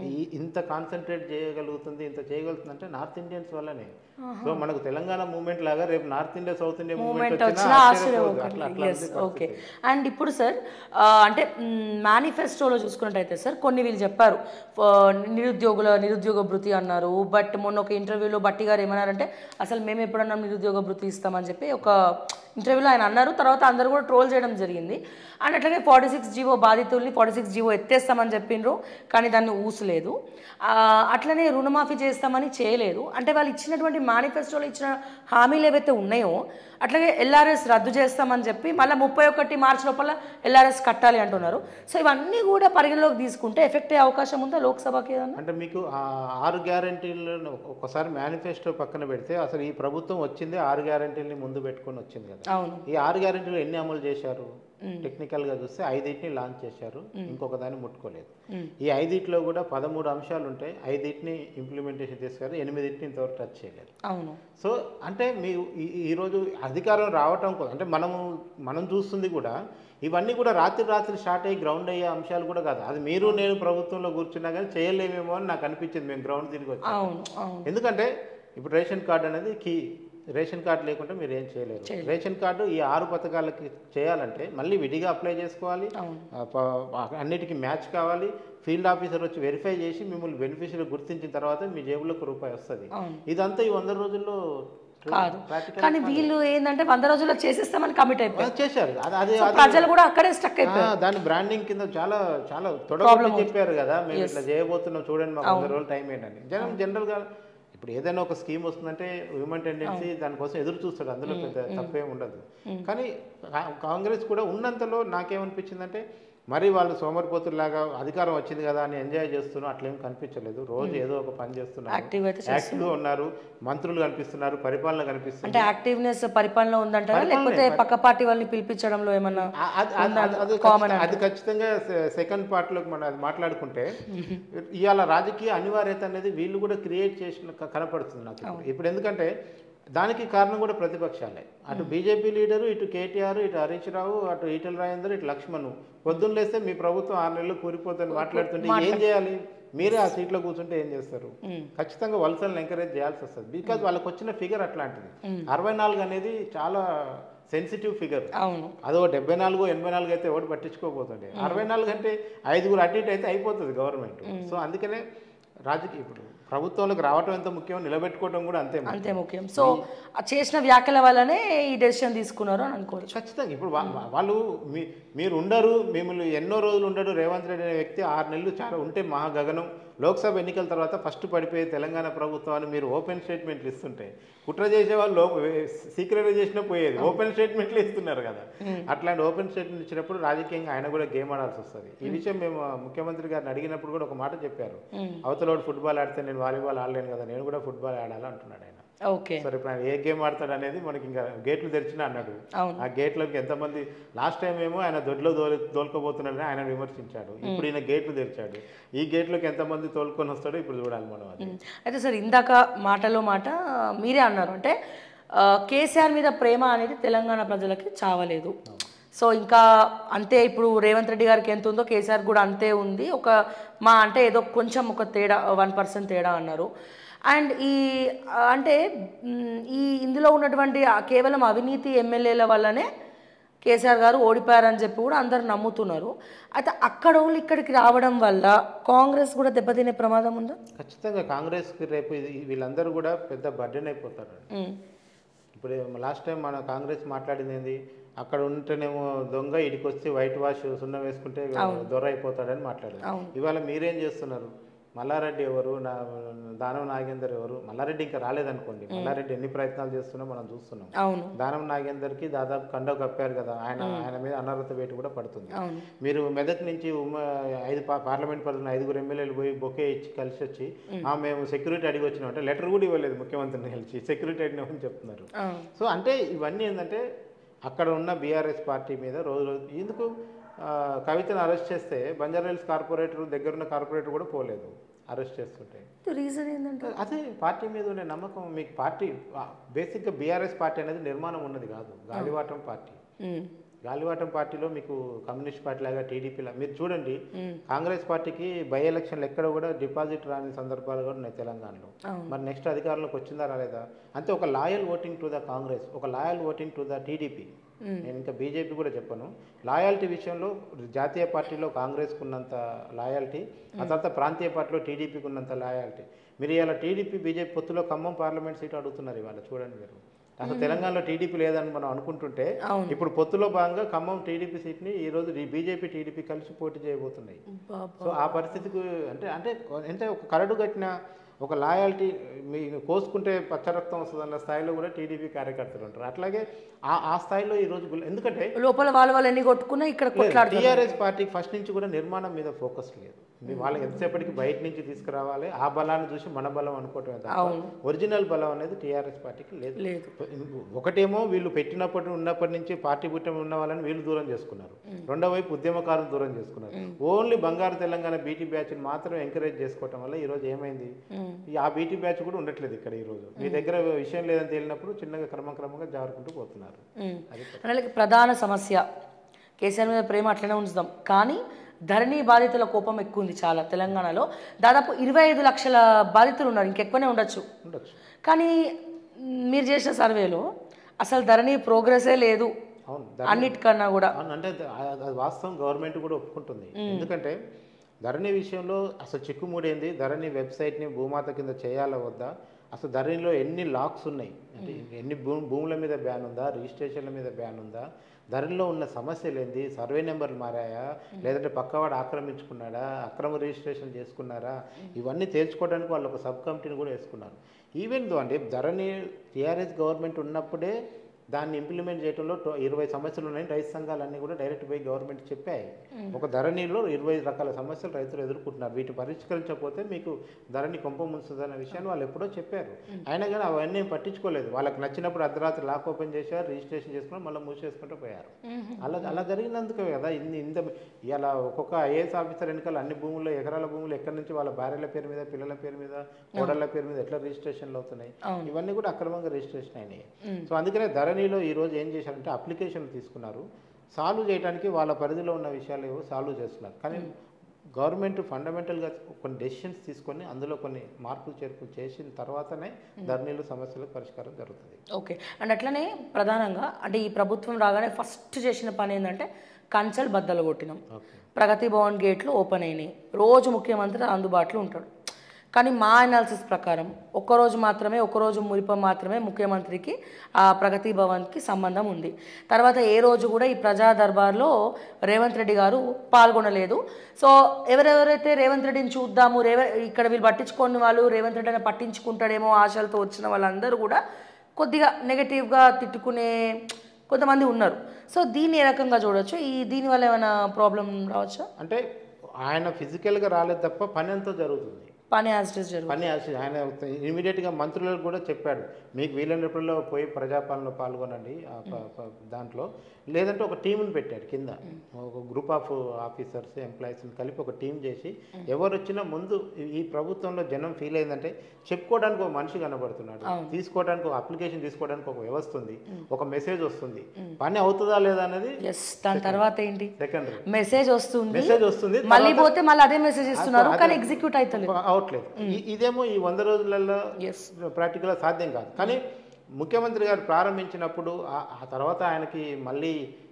ఇంత కాన్సన్ట్రేట్ చేయగలుగుతుంది ఇంత చేయగలుగుతుంది అంటే నార్త్ ఇండియన్స్ వల్లనే సో మనకు తెలంగాణ మూమెంట్ లాగా రేపు North India South India movement movement వచ్చినా వచ్చినా అట్లా అట్లా ఎస్ ఉంది ఓకే అండ్ ఇప్పుడు సార్ ఆ, అంటే మేనిఫెస్టోలో చూసుకున్నట్టయితే సార్ కొన్ని వీళ్ళు చెప్పారు ఆ, నిరుద్యోగుల నిరుద్యోగ భృతి అన్నారు బట్ మొన్న ఒక ఇంటర్వ్యూలో బట్టి గారు ఏమన్నారంటే అసలు మేము ఎప్పుడన్నా నిరుద్యోగ భృతి ఇస్తామని చెప్పి ఒక ఇంటర్వ్యూలో ఆయన అన్నారు తర్వాత అందరూ కూడా ట్రోల్ చేయడం జరిగింది అండ్ అట్లాగే ఫార్టీ సిక్స్ జీవో బాధితుల్ని ఫార్టీ సిక్స్ జీవో ఎత్తేస్తామని చెప్పిండ్రు కానీ దాన్ని ఊసలేదు ఆ, అట్లనే రుణమాఫీ చేస్తామని చేయలేదు అంటే వాళ్ళు ఇచ్చినటువంటి మేనిఫెస్టోలో ఇచ్చిన హామీలు ఏవైతే ఉన్నాయో అట్లాగే ఎల్ఆర్ఎస్ రద్దు చేస్తామని చెప్పి మళ్ళీ ముప్పై ఒకటి మార్చి లోపల ఎల్ఆర్ఎస్ కట్టాలి అంటున్నారు సో ఇవన్నీ కూడా పరిగణలోకి తీసుకుంటే ఎఫెక్ట్ అయ్యే అవకాశం ఉందా లోక్సభకి ఏదన్నా అంటే మీకు ఆ ఆరు గ్యారంటీలను ఒకసారి మేనిఫెస్టో పక్కన పెడితే అసలు ఈ ప్రభుత్వం వచ్చింది ఆరు గ్యారంటీలని ముందు పెట్టుకొని వచ్చింది కదా అవును ఈ ఆరు గ్యారంటీలు ఎన్ని అమలు చేశారు టెక్నికల్ గా చూస్తే ఐదింటిని లాంచ్ చేశారు ఇంకొక దాన్ని ముట్టుకోలేదు ఈ ఐదింటిలో కూడా పదమూడు అంశాలు ఉంటాయి ఐదింటిని ఇంప్లిమెంటేషన్ చేశారు ఎనిమిదింటిని ఇంతవరకు టచ్ చేయలేదు అవును సో అంటే మీ ఈ- ఈరోజు అధికారం రావటం కోసం అంటే మనము మనం చూస్తుంది కూడా ఇవన్నీ కూడా రాత్రి రాత్రి స్టార్ట్ అయ్యి గ్రౌండ్ అయ్యే అంశాలు కూడా కాదు అది మీరు నేను ప్రభుత్వంలో కూర్చున్నా కానీ చేయలేమేమో అని నాకు అనిపించింది మేము గ్రౌండ్ తిరిగి వచ్చాం అవును అవును ఎందుకంటే ఇప్పుడు రేషన్ కార్డు అనేది కీ రేషన్ కార్డు లేకుంటే మీరు ఏం చేయలేరు రేషన్ కార్డు ఈ ఆరు పథకాలకి చేయాలంటే మళ్ళీ విడిగా అప్లై చేసుకోవాలి అవును. ఆ, ప- అన్నిటికీ మ్యాచ్ కావాలి ఫీల్డ్ ఆఫీసర్ వచ్చి వెరిఫై చేసి మిమ్మల్ని బెనిఫిషియరీ గుర్తించిన తర్వాత మీ జేబులోకి రూపాయి వస్తుంది అవును. ఇదంతా ఈ వంద రోజుల్లో కాదు practical కానీ వీళ్ళు ఏంటంటే వంద రోజుల్లో చేసేస్తామని కమిట్ అయిపోయారు ఆ, చేశారు అది అది సో ప్రజలు కూడా అక్కడే స్టక్ ఆ, అయిపోయారు దాని బ్రాండింగ్ కింద చాలా చాలా తొడగొట్టి చెప్పారు కదా మేము ఇట్లా చేయబోతున్నాం చూడండి మాకు వంద రోజులు టైం ఏంటని జనం జనరల్ గా ఇప్పుడు ఏదైనా ఒక స్కీమ్ వస్తుందంటే హ్యూమన్ టెండెన్సీ దానికోసం ఎదురు చూస్తాడు అందులో పెద్ద తప్పేం ఉండదు కానీ కా- కాంగ్రెస్ కూడా ఉన్నంతలో నాకేమనిపించిందంటే మరి వాళ్ళు సోమరిపోతుల్లాగా అధికారం వచ్చింది కదా అని ఎంజాయ్ చేస్తున్నారు అట్లేం కనిపించలేదు రోజు ఏదో ఒక పని చేస్తున్నారు యాక్టివ్ అయితే యాక్టివ్గా ఉన్నారు మంత్రులు కనిపిస్తున్నారు పరిపాలన కనిపిస్తుంది అంటే యాక్టివ్నెస్ పరిపాలన ఉందంటారా లేకపోతే పక్క పార్టీ వాళ్ళని పిలిపించడంలో ఏమన్నా ఆ- అది- అది- అది- అది ఖచ్చితంగా- అది ఖచ్చితంగా సెకండ్ పార్ట్ లోకి మనం అది మాట్లాడుకుంటే ఇవాళ రాజకీయ అనివార్యత అనేది వీళ్ళు కూడా క్రియేట్ చేసిన క- కనపడుతుంది నాకు ఇప్పుడు. ఇప్పుడు ఎందుకంటే దానికి కారణం కూడా ప్రతిపక్షాలే అటు బీజేపీ లీడరు ఇటు కేటీఆర్ ఇటు హరీష్ రావు అటు ఈటల రాజేందర్ ఇటు లక్ష్మణ్ పొద్దున్న లేస్తే మీ ప్రభుత్వం ఆరు నెలలు కూలిపోతుందని మాట్లాడుతుంటే ఏం చేయాలి మీరే ఆ సీట్లో కూర్చుంటే ఏం చేస్తారు ఖచ్చితంగా వలసలను ఎంకరేజ్ చేయాల్సి వస్తుంది బికాజ్ వాళ్ళకి వచ్చిన ఫిగర్ అట్లాంటిది అరవై నాలుగు అనేది చాలా సెన్సిటివ్ ఫిగర్ అవును అదో డెబ్బై నాలుగు ఎనభై నాలుగు అయితే ఎవడు పట్టించుకోపోతుండే అరవై నాలుగు అంటే ఐదుగురు అటు ఇటు అయితే అయిపోతుంది గవర్నమెంట్ సో అందుకనే రాజకీయ ఇప్పుడు ప్రభుత్వంలోకి రావటం ఎంత ముఖ్యం నిలబెట్టుకోవడం కూడా అంతే ముఖ్యం. అంతే ముఖ్యం సో ఆ చేసిన వ్యాఖ్యల వల్లనే ఈ డెసిషన్ తీసుకున్నారు అని అనుకోవచ్చు ఖచ్చితంగా ఇప్పుడు వా- వా- వాళ్ళు మీ మీరు ఉండరు మిమ్మల్ని ఎన్నో రోజులు ఉండడు రేవంత్ రెడ్డి అనే వ్యక్తి ఆరు నెలలు చాలా ఉంటే మహా గగనం లోక్సభ ఎన్నికల తర్వాత ఫస్ట్ పడిపోయే తెలంగాణ ప్రభుత్వం అని మీరు ఓపెన్ స్టేట్మెంట్లు ఇస్తుంటే కుట్ర చేసే వాళ్ళు సీక్రెట్ చేసినా పోయేది ఓపెన్ స్టేట్మెంట్లు ఇస్తున్నారు కదా అట్లాంటి ఓపెన్ స్టేట్మెంట్ ఇచ్చినప్పుడు రాజకీయంగా ఆయన కూడా గేమ్ ఆడాల్సి వస్తుంది ఈ విషయం మేము ఆ, ముఖ్యమంత్రి గారిని అడిగినప్పుడు కూడా ఒక మాట చెప్పారు అవతలోడు ఫుట్బాల్ ఆడితే నేను వాలీబాల్ ఆడలేను కదా నేను కూడా ఫుట్బాల్ ఆడాలి అంటున్నాడు ఆయన ఓకే సరే ఇప్పుడు ఆయన ఏ గేమ్ ఆడతాడు అనేది మనకి ఇంకా గేట్లు తెరిచినా అన్నాడు అవును. ఆ గేట్లోకి ఎంతమంది లాస్ట్ టైం ఏమో ఆయన దొడ్లో దోలి తోలుకోబోతున్నాడని ఆయన విమర్శించాడు ఇప్పుడు ఈయన గేట్లు తెరిచాడు ఈ గేట్లోకి ఎంతమంది తోలుకొని వస్తాడో ఇప్పుడు చూడాలి మనం అది ఉమ్. అయితే సార్ ఇందాక మాటలో మాట మీరే అన్నారు అంటే ఆ, కేసీఆర్ మీద ప్రేమ అనేది తెలంగాణ ప్రజలకి చావలేదు సో ఇంకా అంతే ఇప్పుడు రేవంత్ రెడ్డి గారికి ఎంత ఉందో కేసీఆర్ కూడా అంతే ఉంది ఒక మా అంటే ఏదో కొంచెం ఒక తేడా వన్ పర్సెంట్ తేడా అన్నారు అండ్ ఈ ఆ, అంటే ఉమ్, ఈ ఇందులో ఉన్నటువంటి ఆ కేవలం అవినీతి ఎమ్మెల్యేల వల్లనే కేసీఆర్ గారు ఓడిపోయారని చెప్పి కూడా అందరు నమ్ముతున్నారు అయితే అక్కడ వాళ్ళు ఇక్కడికి రావడం వల్ల కాంగ్రెస్ కూడా దెబ్బతినే ప్రమాదం ఉందా ఖచ్చితంగా కాంగ్రెస్కి రేపు ఇది వీళ్ళందరూ కూడా పెద్ద బర్డెన్ అయిపోతారు ఉమ్. ఇప్పుడు లాస్ట్ టైం మన కాంగ్రెస్ మాట్లాడింది ఏంది అక్కడ ఉంటేనేమో దొంగ ఇడికి వచ్చి వైట్ వాష్ సున్నం వేసుకుంటే దొర అయిపోతాడని మాట్లాడారు ఇవాళ మీరేం చేస్తున్నారు మల్లారెడ్డి ఎవరు నా దానం నాగేందర్ ఎవరు మల్లారెడ్డి ఇంకా రాలేదనుకోండి మల్లారెడ్డి ఎన్ని ప్రయత్నాలు చేస్తున్నా మనం చూస్తున్నాం అవును దానం నాగేందర్కి దాదాపు కండ కప్పారు కదా ఆయన ఆయన మీద అనర్హత వేటు కూడా పడుతుంది అవును మీరు మెదక్ నుంచి ఉమ్మ ఐదు పా- పార్లమెంట్ పరిధిలో ఐదుగురు ఎమ్మెల్యేలు పోయి బొకే ఇచ్చి కలిసి వచ్చి ఆ మేము సెక్యూరిటీ అడిగి వచ్చినాం అంటే లెటర్ కూడా ఇవ్వలేదు ముఖ్యమంత్రిని కలిసి సెక్యూరిటీ అడిగినామని చెప్తున్నారు అవును సో అంటే ఇవన్నీ ఏంటంటే అక్కడ ఉన్న బీఆర్ఎస్ పార్టీ మీద రోజు రోజు ఎందుకు ఆ, కవితను అరెస్ట్ చేస్తే బంజారాహిల్స్ కార్పొరేటర్ దగ్గరున్న కార్పొరేటర్ కూడా పోలేదు అరెస్ట్ చేస్తుంటే రీజన్ ఏంటంటే అదే పార్టీ మీద ఉండే నమ్మకం మీకు పార్టీ బేసిక్గా బీఆర్ఎస్ పార్టీ అనేది నిర్మాణం ఉన్నది కాదు గాలివాటం పార్టీ ఉమ్, గాలివాటం పార్టీలో మీకు కమ్యూనిస్ట్ పార్టీ లాగా టీడీపీలా మీరు చూడండి కాంగ్రెస్ పార్టీకి బై ఎలక్షన్లు ఎక్కడ కూడా డిపాజిట్ రాని సందర్భాలు కూడా ఉన్నాయి తెలంగాణలో మరి నెక్స్ట్ అధికారంలోకి వచ్చిందా రాలేదా అంతే ఒక loyal voting to the Congress ఒక loyal voting to the TDP నేను ఇంకా బీజేపీ కూడా చెప్పను లాయాలిటీ విషయంలో జాతీయ పార్టీలో కాంగ్రెస్కు ఉన్నంత లాయాలిటీ ఆ తర్వాత ప్రాంతీయ పార్టీలో టీడీపీకి ఉన్నంత లాయాలిటీ మీరు ఇవాళ టీడీపీ బీజేపీ పొత్తులో ఖమ్మం పార్లమెంట్ సీట్ అడుగుతున్నారు ఇవాళ చూడండి మీరు అసలు తెలంగాణలో టీడీపీ లేదని మనం అనుకుంటుంటే ఇప్పుడు పొత్తులో భాగంగా ఖమ్మం టీడీపీ సీట్ని ఈ రోజు బీజేపీ టీడీపీ కలిసి పోటీ చేయబోతున్నాయి బాబా. సో ఆ పరిస్థితికి అంటే అంటే అంటే ఒక కరడు కట్టిన ఒక లాయాలిటీ మీ కోసుకుంటే పచ్చరక్తం వస్తుందన్న స్థాయిలో కూడా టీడీపీ కార్యకర్తలు ఉంటారు అట్లాగే ఆ ఆ స్థాయిలో ఈ రోజు గుల- ఎందుకంటే లోపల వాళ్ళు వాళ్ళు ఎన్ని కొట్టుకున్నా ఇక్కడ కొట్లాడుతారు టీఆర్ఎస్ పార్టీకి ఫస్ట్ నుంచి కూడా నిర్మాణం మీద ఫోకస్ లేదు మీ వాళ్ళకి ఎంతసేపటికి బయట నుంచి తీసుకురావాలి ఆ బలాన్ని చూసి మన బలం అనుకోవటమే తప్ప ఒరిజినల్ బలం అనేది టీఆర్ఎస్ పార్టీకి లేదు లేదు ఒకటేమో వీళ్ళు పెట్టినప్పటి ఉన్నప్పటి నుంచి పార్టీ పుట్టం ఉన్న వాళ్ళని వీళ్ళు దూరం చేసుకున్నారు రెండో వైపు ఉద్యమకారులు దూరం చేసుకున్నారు ఓన్లీ బంగారు తెలంగాణ బీటీ బ్యాచ్ని మాత్రం ఎంకరేజ్ చేసుకోవటం వల్ల ఈ రోజు ఏమైంది ఈ ఆ బీటీ బ్యాచ్ కూడా ఉండట్లేదు ఇక్కడ ఈ రోజు మీ దగ్గర విషయం లేదని తేలినప్పుడు చిన్నగా క్రమక్రమంగా జారుకుంటూ పోతున్నారు ఉమ్. అలాగే ప్రధాన సమస్య కేసీఆర్ మీద ప్రేమ అట్లనే ఉంచుదాం కానీ ధరణి బాధితుల కోపం ఎక్కువ ఉంది చాలా తెలంగాణలో దాదాపు ఇరవై ఐదు లక్షల బాధితులు ఉన్నారు ఇంకెక్కువనే ఉండొచ్చు ఉండొచ్చు కానీ మ్, మీరు చేసిన సర్వేలో అసలు ధరణి ప్రోగ్రెసే లేదు అవును అన్నిటికన్నా కూడా అవును అంటే అది- అది అది వాస్తవం గవర్నమెంట్ కూడా ఒప్పుకుంటుంది ఎందుకంటే ధరణి విషయంలో అసలు చిక్కుముడేంది ధరణి వెబ్సైట్ని భూమాత కింద చేయాలా వద్దా అసలు ధరణిలో ఎన్ని లాక్స్ ఉన్నాయి అంటే ఎన్ని భూ భూముల మీద బ్యాన్ ఉందా రిజిస్ట్రేషన్ల మీద బ్యాన్ ఉందా ధరణిలో ఉన్న సమస్యలు ఏంది సర్వే నెంబర్లు మారాయా లేదంటే పక్కవాడు ఆక్రమించుకున్నాడా అక్రమ రిజిస్ట్రేషన్ చేసుకున్నారా ఇవన్నీ తేల్చుకోవడానికి వాళ్ళు ఒక సబ్ కమిటీని కూడా వేసుకున్నారు ఈవెన్ దో అంటే ధరణి టీఆర్ఎస్ గవర్నమెంట్ ఉన్నప్పుడే దాన్ని ఇంప్లిమెంట్ చేయడంలో టో- ఇరవై సమస్యలు ఉన్నాయని రైతు సంఘాలన్నీ కూడా డైరెక్ట్ పోయి గవర్నమెంట్ చెప్పాయి ఒక ధరణిలో ఇరవై రకాల సమస్యలు రైతులు ఎదుర్కొంటున్నారు వీటి పరిష్కరించకపోతే మీకు ధరణి కొంప ముంచుతుందన్న విషయాన్ని వాళ్ళు ఎప్పుడో చెప్పారు అయినా కానీ అవన్నీ పట్టించుకోలేదు వాళ్ళకి నచ్చినప్పుడు అర్ధరాత్రి లాక్ ఓపెన్ చేశారు రిజిస్ట్రేషన్ చేసుకుని మళ్ళీ మూసేసుకుంటూ పోయారు అలా అలా జరిగినందుకే కదా ఇన్ని ఇంత ఇలా ఒక్కొక్క ఐఏఎస్ ఆఫీసర్ ఎన్నికలు అన్ని భూముల్లో ఎకరాల భూములు ఎక్కడి నుంచి వాళ్ళ భార్యల పేరు మీద పిల్లల పేరు మీద కోడళ్ళ పేరు మీద ఎట్లా రిజిస్ట్రేషన్లు అవుతున్నాయి ఇవన్నీ కూడా అక్రమంగా రిజిస్ట్రేషన్ అయినాయి సో అందుకనే ధరణిలో ఈ రోజు ఏం చేశారంటే అప్లికేషన్లు తీసుకున్నారు సాల్వ్ చేయడానికి వాళ్ళ పరిధిలో ఉన్న విషయాలు ఏవో సాల్వ్ చేస్తున్నారు కానీ గవర్నమెంట్ ఫండమెంటల్గా కొన్ని డెసిషన్స్ తీసుకొని అందులో కొన్ని మార్పులు చేర్పులు చేసిన తర్వాతనే ధరణిలో సమస్యలకు పరిష్కారం జరుగుతుంది ఓకే అండ్ అట్లనే ప్రధానంగా అంటే ఈ ప్రభుత్వం రాగానే ఫస్ట్ చేసిన పని ఏంటంటే కంచెలు బద్దలు కొట్టినాం ఓకే ప్రగతి భవన్ గేట్లు ఓపెన్ అయినాయి రోజు ముఖ్యమంత్రి అందుబాటులో ఉంటాడు కానీ మా అనాలిసిస్ ప్రకారం ఒక్కరోజు మాత్రమే ఒక్కరోజు మురిపం మాత్రమే ముఖ్యమంత్రికి ఆ ప్రగతి భవన్కి సంబంధం ఉంది తర్వాత ఏ రోజు కూడా ఈ ప్రజా దర్బార్లో రేవంత్ రెడ్డి గారు పాల్గొనలేదు సో ఎవరెవరైతే రేవంత్ రెడ్డిని చూద్దాము రేవ ఇక్కడ వీళ్ళు పట్టించుకోని వాళ్ళు రేవంత్ రెడ్డి అని పట్టించుకుంటాడేమో ఆశలతో వచ్చిన వాళ్ళందరూ కూడా కొద్దిగా నెగటివ్గా తిట్టుకునే కొంతమంది ఉన్నారు సో దీన్ని ఏ రకంగా చూడొచ్చు ఈ దీనివల్ల ఏమైనా ప్రాబ్లం రావచ్చా అంటే ఆయన ఫిజికల్గా రాలేదు తప్ప పని అంతా జరుగుతుంది పని యాజ్ ఇట్ ఇస్ జరుగుతుంది పని అసలు ఆయన ఇమీడియట్గా మంత్రులకు కూడా చెప్పాడు మీకు వీలైనప్పుడులో పోయి ప్రజాపాలనలో పాల్గొనండి ఆ ప- ప- దాంట్లో లేదంటే ఒక టీంని పెట్టాడు కింద ఒక గ్రూప్ ఆఫ్ ఆఫీసర్స్ ఎంప్లాయీస్ని కలిపి ఒక టీం చేసి ఎవరు వచ్చినా ముందు ఈ- ఈ ప్రభుత్వంలో జనం ఫీల్ అయిందంటే చెప్పుకోవడానికి ఒక మనిషి కనబడుతున్నాడు తీసుకోవడానికి ఒక అప్లికేషన్ తీసుకోవడానికి ఒక వ్యవస్థ ఉంది ఒక మెసేజ్ వస్తుంది పని అవుతుందా లేదా అనేది ఎస్ దాని తర్వాత ఏంటి సెకండరీ మెసేజ్ వస్తుంది మెసేజ్ వస్తుంది మళ్ళీ పోతే మళ్ళీ అదే మెసేజ్ ఇస్తున్నారు కానీ ఎగ్జిక్యూట్ అవుతలేదు అవట్లేదు ఈ- ఇదేమో ఈ వంద రోజులలో ఎస్ ప్రాక్టికల్గా సాధ్యం కాదు కానీ ముఖ్యమంత్రి గారు ప్రారంభించినప్పుడు ఆ- ఆ తర్వాత ఆయనకి మళ్ళీ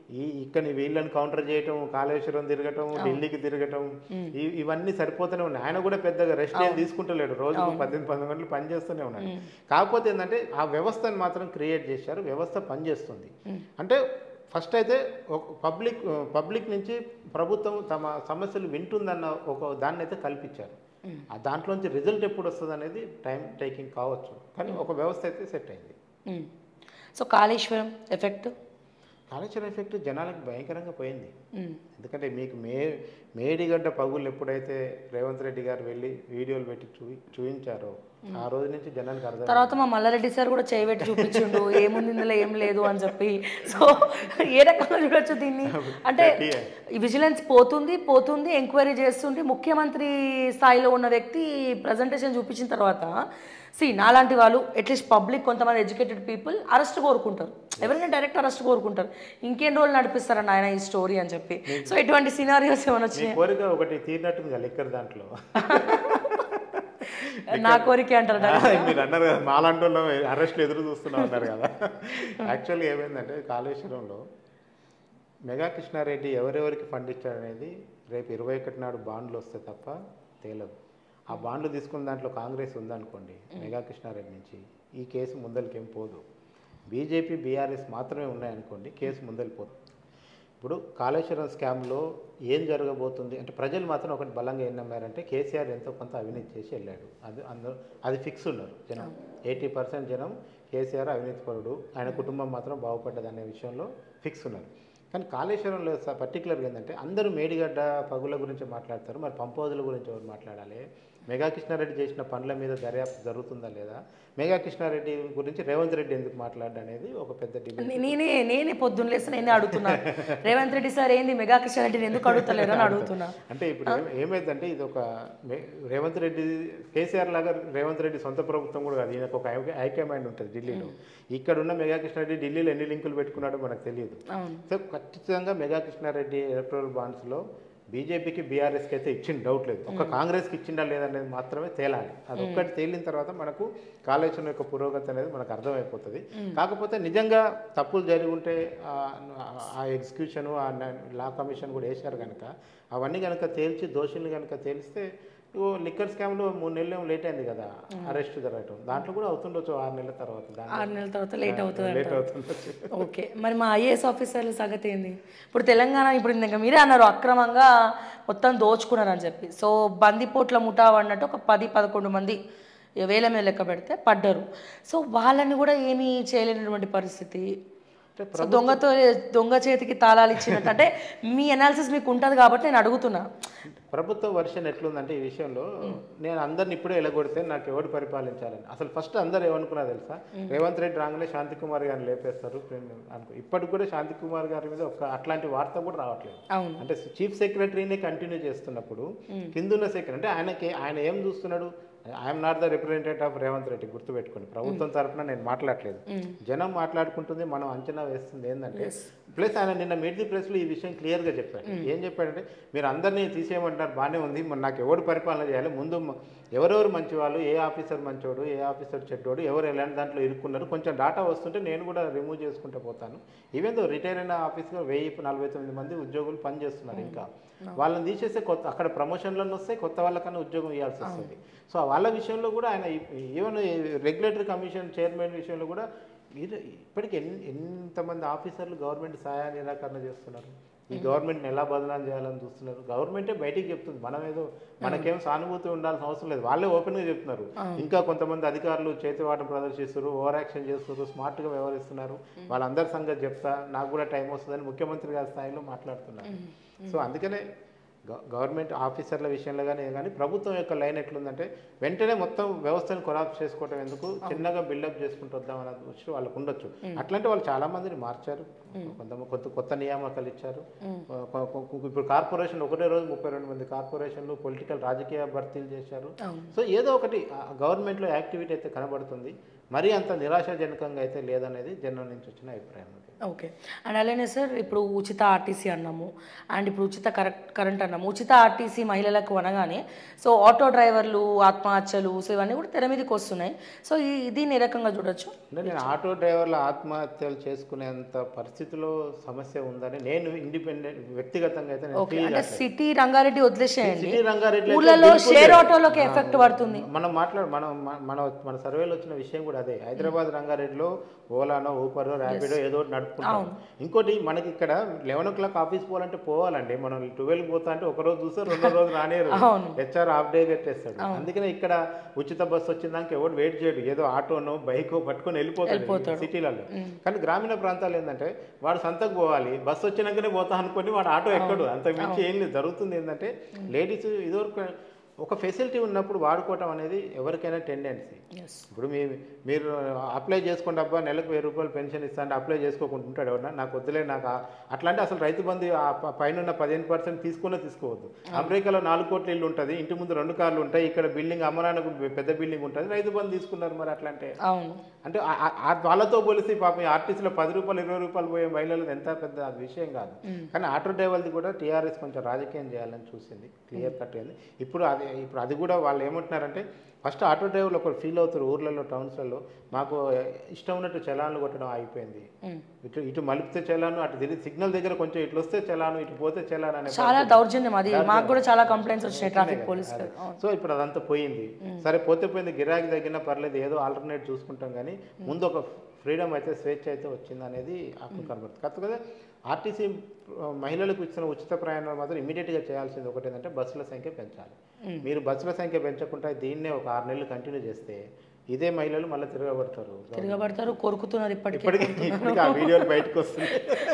ఈ ఇక్కడ వీళ్ళని కౌంటర్ చేయటం కాళేశ్వరం తిరగటం ఢిల్లీకి తిరగటం ఈ- ఇవన్నీ సరిపోతూనే ఉన్నాయి ఆయన కూడా పెద్దగా రెస్ట్ ఏం తీసుకుంటలేడు రోజు పద్దెనిమిది పంతొమ్మిది గంటలు పని చేస్తూనే ఉన్నాడు కాకపోతే ఏంటంటే ఆ వ్యవస్థను మాత్రం క్రియేట్ చేశారు వ్యవస్థ పనిచేస్తుంది అంటే ఫస్ట్ అయితే ఒక పబ్లిక్ పబ్లిక్ నుంచి ప్రభుత్వం తమ సమస్యలు వింటుందన్న ఒక దాన్ని అయితే కల్పించారు ఆ దాంట్లోంచి రిజల్ట్ ఎప్పుడు వస్తుంది అనేది టైం టేకింగ్ కావచ్చు కానీ ఒక వ్యవస్థ అయితే సెట్ అయింది um. So Kaleshwaram effect Kaleshwaram effect జనాలకు భయంకరంగా పోయింది ఉమ్. ఎందుకంటే మీకు మే మేడిగడ్డ పగులు ఎప్పుడైతే రేవంత్ రెడ్డి గారు వెళ్ళి వీడియోలు పెట్టి చూపి చూపించారో ఆ రోజు నుంచి జనానికి అర్థం తర్వాత మా మల్లారెడ్డి సార్ కూడా చేయబెట్టి చూపించిండు ఏముంది ఇందులో ఏం లేదు అని చెప్పి సో ఏ రకంగా చూడొచ్చు దీన్ని అంటే ఈ విజిలెన్స్ పోతుంది పోతుంది ఎంక్వైరీ చేస్తుంటే ముఖ్యమంత్రి స్థాయిలో ఉన్న వ్యక్తి ప్రజెంటేషన్ చూపించిన తర్వాత సి నాలాంటి వాళ్ళు అట్లీస్ట్ పబ్లిక్ కొంతమంది ఎడ్యుకేటెడ్ పీపుల్ అరెస్ట్ కోరుకుంటారు ఎవరైనా డైరెక్ట్ అరెస్ట్ కోరుకుంటారు ఇంకేం రోజులు నడిపిస్తారని ఆయన ఈ స్టోరీ అని చెప్పి సో ఇటువంటి సినారియోస్ ఏమైనా మీ వచ్చినాయి కోరిక ఒకటి తీరినట్టుంది కదా లెక్కర్ దాంట్లో నా కోరిక అంటారు మీరు అన్నారు కదా మాలాంటి వాళ్ళు అరెస్ట్లు ఎదురు చూస్తున్నాం అన్నారు కదా యాక్చువల్గా ఏమైందంటే కాళేశ్వరంలో మెగా కృష్ణారెడ్డి ఎవరెవరికి ఫండ్ ఇచ్చాడనేది రేపు ఇరవై ఒకటి నాడు బాండ్లు వస్తే తప్ప తేలదు ఆ బాండ్లు తీసుకున్న దాంట్లో కాంగ్రెస్ ఉందనుకోండి మెగా కృష్ణారెడ్డి నుంచి ఈ కేసు ముందరికేం పోదు బీజేపీ బీఆర్ఎస్ మాత్రమే ఉన్నాయనుకోండి కేసు ముందరిపోదు ఇప్పుడు కాళేశ్వరం స్కామ్లో ఏం జరగబోతుంది అంటే ప్రజలు మాత్రం ఒకటి బలంగా ఏం నమ్మారంటే కేసీఆర్ ఎంతో కొంత అవినీతి చేసి వెళ్ళాడు అది అందరూ అది ఫిక్స్ ఉన్నారు జనం ఎయిటీ పర్సెంట్ జనం కేసీఆర్ అవినీతిపరుడు ఆయన కుటుంబం మాత్రం బాగుపడ్డది అనే విషయంలో ఫిక్స్ ఉన్నారు కానీ కాళేశ్వరంలో పర్టికులర్గా ఏంటంటే అందరూ మేడిగడ్డ పగుల గురించి మాట్లాడతారు మరి పంపోజుల గురించి ఎవరు మాట్లాడాలి మెగా కృష్ణారెడ్డి చేసిన పనుల మీద దర్యాప్తు జరుగుతుందా లేదా మెగా కృష్ణారెడ్డి గురించి రేవంత్ రెడ్డి ఎందుకు మాట్లాడ్డా అనేది ఒక పెద్ద డిబేట్ నే- నేనే నేనే పొద్దున్న లేసి నేనే అడుగుతున్నా రేవంత్ రెడ్డి సార్ ఏంది మెగా కిషన్ రెడ్డిని ఎందుకు అడుగుతలేరు అని అడుగుతున్నా అంటే ఇప్పుడు ఏం- ఏమైందంటే ఇది ఒక మే- రేవంత్ రెడ్డి కేసీఆర్ లాగా రేవంత్ రెడ్డి సొంత ప్రభుత్వం కూడా కాదు ఈయనకు ఒక ఐక్య- ఐక్యమైండ్ ఉంటుంది ఢిల్లీలో ఇక్కడ ఉన్న మెగా కృష్ణారెడ్డి ఢిల్లీలో ఎన్ని లింకులు పెట్టుకున్నాడో మనకు తెలియదు అవును సో ఖచ్చితంగా మెగా కృష్ణారెడ్డి ఎలక్ట్రల్ బాండ్స్లో బీజేపీకి బీఆర్ఎస్కి అయితే ఇచ్చిన డౌట్ లేదు ఒక కాంగ్రెస్కి ఇచ్చిందా లేదనేది మాత్రమే తేలాలి అది ఒక్కటి తేలిన తర్వాత మనకు కాళేశ్వరం యొక్క పురోగతి అనేది మనకు అర్థమైపోతుంది కాకపోతే నిజంగా తప్పులు జరిగి ఉంటే ఆ- ఆ ఎగ్జిక్యూషన్ ఆ లా కమిషన్ కూడా వేశారు కనుక అవన్నీ కనుక తేల్చి దోషుల్ని కనుక తేలిస్తే ఓ లిక్కర్ స్కామ్లో మూడు నెలలు లేట్ అయింది కదా అరెస్ట్ జరగటం దాంట్లో కూడా అవుతుండొచ్చు ఆరు నెలల తర్వాత దాంట్లో ఆరు నెలల తర్వాత లేట్ అవుతుంది లేట్ అవుతుండొచ్చు ఓకే మరి మా ఐఏఎస్ ఆఫీసర్ల సంగతి ఏంది ఇప్పుడు తెలంగాణ ఇప్పుడు ఇంకా మీరే అన్నారు అక్రమంగా మొత్తం దోచుకున్నారని చెప్పి సో బందిపోట్ల ముఠా అన్నట్టు ఒక పది పదకొండు మంది వేల మీద లెక్క పెడితే పడ్డారు సో వాళ్ళని కూడా ఏమీ చేయలేనటువంటి పరిస్థితి సో దొంగతో దొంగ చేతికి తాళాలు ఇచ్చినట్టు అంటే మీ అనాలిసిస్ మీకు ఉంటుంది కాబట్టి నేను అడుగుతున్నా ప్రభుత్వ వర్షన్ ఎట్లుందంటే ఈ విషయంలో నేను అందరిని ఇప్పుడే ఎలగొడితే నాకు ఎవడు పరిపాలించాలని అసలు ఫస్ట్ అందరు ఏమనుకున్నారు తెలుసా రేవంత్ రెడ్డి రాగానే శాంతి కుమార్ గారిని లేపేస్తారు అనుకో ఇప్పటికి కూడా శాంతి కుమార్ గారి మీద ఒక అట్లాంటి వార్త కూడా రావట్లేదు అవును అంటే చీఫ్ సెక్రటరీని కంటిన్యూ చేస్తున్నప్పుడు కిందున్న సెక్రటరీ అంటే ఆయనకి ఆయన ఏం చూస్తున్నాడు I'm not the representative of Revanth Reddy గుర్తుపెట్టుకోండి ప్రభుత్వం తరఫున నేను మాట్లాడలేదు జనం మాట్లాడుకుంటుంది మనం అంచనా వేస్తుంది ఏంటంటే ప్లస్ ఆయన నిన్న మీట్ ది ప్రెస్లో ఈ విషయం క్లియర్గా చెప్పాడు ఏం చెప్పాడంటే మీరు అందరినీ తీసేయమంటారు బాగానే ఉంది మరి నాకు ఎవడు పరిపాలన చేయాలి ముందు మ- ఎవరెవరు మంచివాళ్ళు ఏ ఆఫీసర్ మంచోడు ఏ ఆఫీసర్ చెడ్డోడు ఎవరు ఎలాంటి దాంట్లో ఇరుక్కున్నారు కొంచెం డాటా వస్తుంటే నేను కూడా రిమూవ్ చేసుకుంటూ పోతాను ఈవెన్ దో రిటైర్ అయిన ఆఫీస్లో వెయ్యి నలభై తొమ్మిది మంది ఉద్యోగులు పనిచేస్తున్నారు ఇంకా వాళ్ళని తీసేస్తే కొత్త అక్కడ ప్రమోషన్లను వస్తే కొత్త వాళ్ళకన్నా ఉద్యోగం ఇవ్వాల్సి వస్తుంది సో వాళ్ళ విషయంలో కూడా ఆయన ఈవెన్ రెగ్యులేటరీ కమిషన్ చైర్మన్ విషయంలో కూడా ఇది ఇప్పటికి ఎన్ని ఎంతమంది ఆఫీసర్లు గవర్నమెంట్ సహాయ నిరాకరణ చేస్తున్నారు ఈ గవర్నమెంట్ని ఎలా బదనాలు చేయాలని చూస్తున్నారు గవర్నమెంటే బయటికి చెప్తుంది మనం ఏదో మనకేం సానుభూతి ఉండాల్సిన అవసరం లేదు వాళ్ళే ఓపెన్గా చెప్తున్నారు ఇంకా కొంతమంది అధికారులు చేతివాటం ప్రదర్శిస్తారు ఓవర్ యాక్షన్ చేస్తున్నారు స్మార్ట్గా వ్యవహరిస్తున్నారు వాళ్ళందరి సంగతి చెప్తా నాకు కూడా టైం వస్తుందని ముఖ్యమంత్రి గారి స్థాయిలో మాట్లాడుతున్నారు సో అందుకనే గ- గవర్నమెంట్ ఆఫీసర్ల విషయంలో కానీ కానీ ప్రభుత్వం యొక్క లైన్ ఎట్లుందంటే వెంటనే మొత్తం వ్యవస్థను కొలాప్స్ చేసుకోవడం ఎందుకు చిన్నగా బిల్డప్ చేసుకుంటూ వద్దాం అన్న దృష్టి వాళ్ళకు ఉండొచ్చు అట్లాంటి వాళ్ళు చాలా మందిని మార్చారు కొంత కొత్త కొత్త నియామకాలు ఇచ్చారు కొ- కొ- కొ- ఇప్పుడు కార్పొరేషన్ ఒకటే రోజు ముప్పై రెండు మంది కార్పొరేషన్లు పొలిటికల్ రాజకీయ భర్తీలు చేశారు సో ఏదో ఒకటి గవర్నమెంట్లో యాక్టివిటీ అయితే కనబడుతుంది మరీ అంత నిరాశాజనకంగా అయితే లేదనేది జనం నుంచి వచ్చిన అభిప్రాయం అది ఓకే అండ్ అలానే సార్ ఇప్పుడు ఉచిత ఆర్టీసీ అన్నాము అండ్ ఇప్పుడు ఉచిత కరెక్ట్ కరెంట్ అన్నాము ఉచిత ఆర్టీసీ మహిళలకు అనగానే సో ఆటో డ్రైవర్లు ఆత్మహత్యలు సో ఇవన్నీ కూడా తెర మీదకి వస్తున్నాయి సో ఈ దీన్ని ఏ రకంగా చూడొచ్చు అంటే నేను ఆటో డ్రైవర్ల ఆత్మహత్యలు చేసుకునేంత పరిస్థితిలో సమస్య ఉందని నేను ఇండిపెండెంట్ వ్యక్తిగతంగా అయితే నేను ఓకే feel అంటే కావట్లేదు. సిటీ రంగారెడ్డి వదిలేసేయండి సిటీ రంగారెడ్డి అయితే ఊళ్ళలో బిల్కుల్ షేర్ లేదు. ఆటోలోకి ఎఫెక్ట్ పడుతుంది మనం మాట్లాడు మనం మన- మన మన సర్వేలో వచ్చిన విషయం కూడా అదే హైదరాబాద్ రంగారెడ్డిలో ఓలానో ఊపరో ర్యాపిడో ఏదో ఒకటి నడుపుకుంటాం ఇంకోటి మనకి ఇక్కడ లెవెన్ ఓ క్లాక్ ఆఫీస్ పోవాలంటే పోవాలండి మనం ట్వెల్వ్ పోతా అంటే ఒక రోజు చూస్తే రెండో రోజు రానేరు హెచ్ఆర్ హాఫ్ డే పెట్టేస్తాడు అందుకనే ఇక్కడ ఉచిత బస్సు వచ్చిందాక ఎవడు వెయిట్ చేయడు ఏదో ఆటోనో బైక్ పట్టుకొని వెళ్ళిపోతాడు సిటీలలో కానీ గ్రామీణ ప్రాంతాలు ఏంటంటే వాడు సంతకు పోవాలి బస్సు వచ్చినాకనే పోతా అనుకొని వాడు ఆటో ఎక్కడు అంత మించి ఏం లేదు జరుగుతుంది ఏంటంటే లేడీస్ ఇదివరకు ఒక ఫెసిలిటీ ఉన్నప్పుడు వాడుకోవటం అనేది ఎవరికైనా టెండెన్సీ ఎస్ ఇప్పుడు మీ మీరు అప్లై చేసుకోండి అబ్బా నెలకు వెయ్యి రూపాయలు పెన్షన్ ఇస్తా అంటే అప్లై చేసుకోకుండా ఉంటాడు ఎవరన్నా నాకు వద్దులే నాకు ఆ- అట్లాంటి అసలు రైతు బంధు ఆ ప- పైన ఉన్న పదిహేను పర్సెంట్ తీసుకునే తీసుకోవద్దు అమెరికాలో నాలుగు కోట్ల ఇల్లు ఉంటుంది ఇంటి ముందు రెండు కార్లు ఉంటాయి ఇక్కడ బిల్డింగ్ అమ్మనానికి పెద్ద బిల్డింగ్ ఉంటుంది రైతు బంధు తీసుకున్నారు మరి అట్లా అంటే అవును అంటే ఆ- ఆ- ఆ వాళ్ళతో పోలిసి పాపం ఆర్టీసీలో పది రూపాయలు ఇరవై రూపాయలు పోయే మహిళలు ఎంత పెద్ద అది విషయం కాదు కానీ ఆటో డ్రైవర్ది కూడా టీఆర్ఎస్ కొంచెం రాజకీయం చేయాలని చూసింది క్లియర్ కట్ అయింది ఇప్పుడు అది ఇప్పుడు అది కూడా వాళ్ళు ఏమంటున్నారంటే ఫస్ట్ ఆటో డ్రైవర్లు ఒకరు ఫీల్ అవుతారు ఊర్లలో టౌన్స్లలో మాకు ఇష్టం ఉన్నట్టు చలాన్లు కొట్టడం అయిపోయింది ఇటు ఇటు మలిపితే చలాను అటు తిరిగి సిగ్నల్ దగ్గర కొంచెం ఇటు వస్తే చలాను ఇటు పోతే చలాను అనే చాలా దౌర్జన్యం అది మాకు కూడా చాలా కంప్లైంట్స్ వచ్చినాయి ట్రాఫిక్ పోలీస్ సో ఇప్పుడు అదంతా పోయింది సరే పోతే పోయింది గిరాకీ తగ్గినా పర్లేదు ఏదో ఆల్టర్నేట్ చూసుకుంటాం కానీ ముందు ఒక ఫ్రీడమ్ అయితే స్వేచ్ఛ అయితే వచ్చింది అనేది అప్పుడు కనబడుతుంది కాకపోతే ఆర్టీసీ మహిళలకు ఇచ్చిన ఉచిత ప్రయాణాలు మాత్రం ఇమీడియట్గా చేయాల్సింది ఒకటి ఏంటంటే బస్సుల సంఖ్య పెంచాలి మీరు బస్సుల సంఖ్య పెంచకుండా దీన్నే ఒక ఆరు నెలలు కంటిన్యూ చేస్తే ఇదే మహిళలు మళ్ళీ తిరగబడతారు తిరగబడతారు కొరుకుతున్నారు ఇప్పటికీ ఇప్పటికీ ఇప్పటికీ ఆ వీడియోలు బయటకు వస్తుంది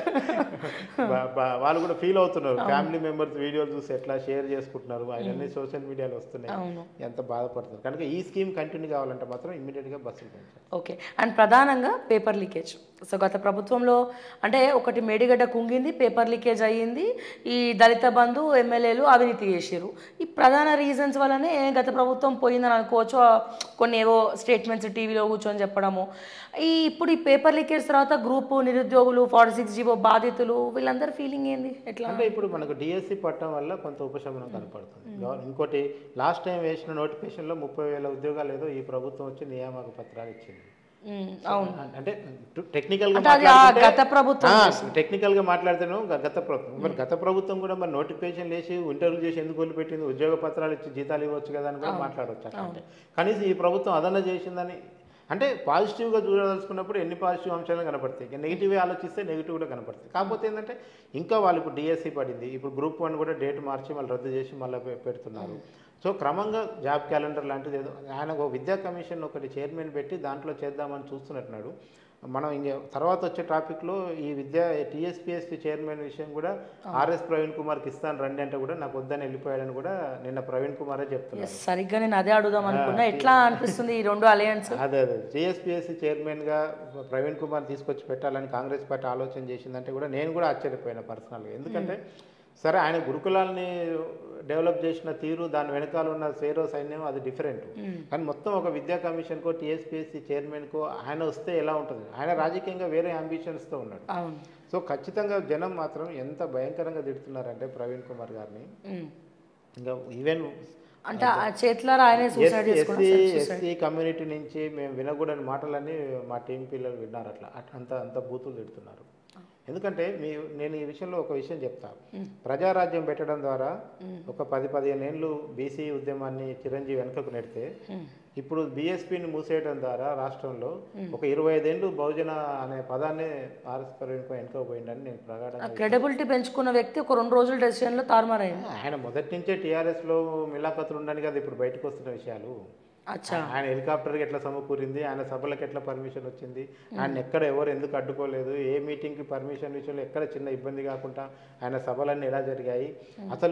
బా- బా- వాళ్ళు కూడా ఫీల్ అవుతున్నారు ఫ్యామిలీ మెంబర్స్ వీడియోలు చూసి ఎట్లా షేర్ చేసుకుంటున్నారు అవన్నీ సోషల్ మీడియాలో వస్తున్నాయి అవును ఎంత బాధపడుతున్నారు కనుక ఈ స్కీమ్ కంటిన్యూ కావాలంటే మాత్రం ఇమ్మీడియట్గా బస్సులు పెంచాలి ఓకే అండ్ ప్రధానంగా పేపర్ లీకేజ్ సో గత ప్రభుత్వంలో అంటే ఒకటి మేడిగడ్డ కుంగింది పేపర్ లీకేజ్ అయ్యింది ఈ దళిత బంధు ఎమ్మెల్యేలు అవినీతి చేసిరు ఈ ప్రధాన రీజన్స్ వల్లనే గత ప్రభుత్వం పోయిందని అనుకోవచ్చు ఆ కొన్ని ఏవో స్టేట్మెంట్స్ టీవీలో కూర్చొని చెప్పడము ఈ ఇప్పుడు ఈ పేపర్ లీకేజ్ తర్వాత గ్రూపు నిరుద్యోగులు ఫార్టీ సిక్స్ జీవో బాధితులు వీళ్ళందరి ఫీలింగ్ ఏంది ఎట్లా అంటే ఇప్పుడు మనకు డిఎస్సి పట్టడం వల్ల కొంత ఉపశమనం కనపడుతుంది గవ- ఇంకోటి లాస్ట్ టైం వేసిన నోటిఫికేషన్లో ముప్పై వేల ఉద్యోగాలు ఏదో ఈ ప్రభుత్వం వచ్చి నియామక పత్రాలు ఇచ్చింది ఉమ్, అవును అంటే టెక్నికల్ గా అంటే అది ఆ మాట్లాడుకుంటే- గత ప్రభుత్వం ఆ, టెక్నికల్ గా మాట్లాడితేనే గ- గత ప్రభుత్వం మరి గత ప్రభుత్వం కూడా మరి నోటిఫికేషన్ వేసి ఇంటర్వ్యూ చేసి ఎందుకు వదిలిపెట్టింది ఉద్యోగ పత్రాలు ఇచ్చి జీతాలు ఇవ్వచ్చు కదా అని కూడా మాట్లాడవచ్చు అట్లా కనీసం ఈ ప్రభుత్వం అదన చేసిందని అంటే పాజిటివ్గా చూడదలుచుకున్నప్పుడు ఎన్ని పాజిటివ్ అంశాలు కనపడతాయి ఇక నెగిటివ్ ఆలోచిస్తే నెగిటివ్ కూడా కనపడతాయి కాకపోతే ఏంటంటే ఇంకా వాళ్ళు ఇప్పుడు డిఎస్సి పడింది ఇప్పుడు గ్రూప్ వన్ కూడా డేట్ మార్చి మళ్ళీ రద్దు చేసి మళ్ళీ పె- పెడుతున్నారు సో క్రమంగా జాబ్ క్యాలెండర్ లాంటిది ఏదో ఆయన ఒక విద్యా కమిషన్ ఒకటి చైర్మన్ పెట్టి దాంట్లో చేద్దామని చూస్తున్నట్టున్నాడు మనం ఇంక తర్వాత వచ్చే టాపిక్లో ఈ విద్యా టీఎస్పీఎస్సీ చైర్మన్ విషయం కూడా ఆర్ఎస్ ప్రవీణ్ కుమార్కి ఇస్తాను రండి అంటే కూడా నాకు వద్దని వెళ్ళిపోయాడని కూడా నిన్న ప్రవీణ్ కుమారే చెప్తున్నారు Yes, సరిగ్గా నేను అదే అడుగుదాం అనుకున్నా ఎట్లా అనిపిస్తుంది ఈ రెండు అలయన్స్ అదే అదే టీఎస్పీఎస్సీ చైర్మన్గా ప్రవీణ్ కుమార్ తీసుకొచ్చి పెట్టాలని కాంగ్రెస్ పార్టీ ఆలోచన చేసిందంటే కూడా నేను కూడా ఆశ్చర్యపోయినా పర్సనల్గా ఎందుకంటే సరే ఆయన గురుకులాల్ని డెవలప్ చేసిన తీరు దాని వెనకాల ఉన్న సేరో సైన్యం అది డిఫరెంట్ కానీ మొత్తం ఒక విద్యా కమిషన్కో టీఎస్పీఎస్సీ చైర్మన్కో ఆయన వస్తే ఎలా ఉంటుంది ఆయన రాజకీయంగా వేరే అంబిషన్స్తో ఉన్నాడు అవును సో ఖచ్చితంగా జనం మాత్రం ఎంత భయంకరంగా తిడుతున్నారంటే ప్రవీణ్ కుమార్ గారిని ఉమ్. ఇంకా ఈవెన్ అంటే ఆ చేతులారా ఆయనే సూసైడ్ ఎస్సీ చేసుకున్నారు ఎస్సీ కమ్యూనిటీ నుంచి మేము వినకూడని మాటలన్నీ మా టీం పిల్లలు విన్నారు అట్లా అట్- అంత అంత బూతులు తిడుతున్నారు ఎందుకంటే మీ నేను ఈ విషయంలో ఒక విషయం చెప్తా ప్రజారాజ్యం పెట్టడం ద్వారా ఒక పది పదిహేను ఏళ్ళు బీసీ ఉద్యమాన్ని చిరంజీవి వెనుకకు నెడితే ఇప్పుడు బీఎస్పీని మూసేయడం ద్వారా రాష్ట్రంలో ఒక ఇరవై ఐదేళ్ళు బహుజన అనే పదాన్ని ఆర్ఎస్ ప్రవీణ్ వెనుక పోయిందని నేను ప్రగాఢంగా క్రెడిబిలిటీ పెంచుకున్న వ్యక్తి ఒక రెండు రోజుల డెసిషన్ లో తారుమారైంది ఆయన మొదటి నుంచే టీఆర్ఎస్ లో మిలాఖతులు ఉండని కదా ఇప్పుడు బయటకు వస్తున్న విషయాలు అచ్చా ఆయన హెలికాప్టర్కి ఎట్లా సమకూరింది ఆయన సభలకు ఎట్లా పర్మిషన్ వచ్చింది ఆయన ఎక్కడ ఎవరు ఎందుకు అడ్డుకోలేదు ఏ మీటింగ్కి పర్మిషన్ విషయంలో ఎక్కడ చిన్న ఇబ్బంది కాకుండా ఆయన సభలన్నీ ఎలా జరిగాయి అసలు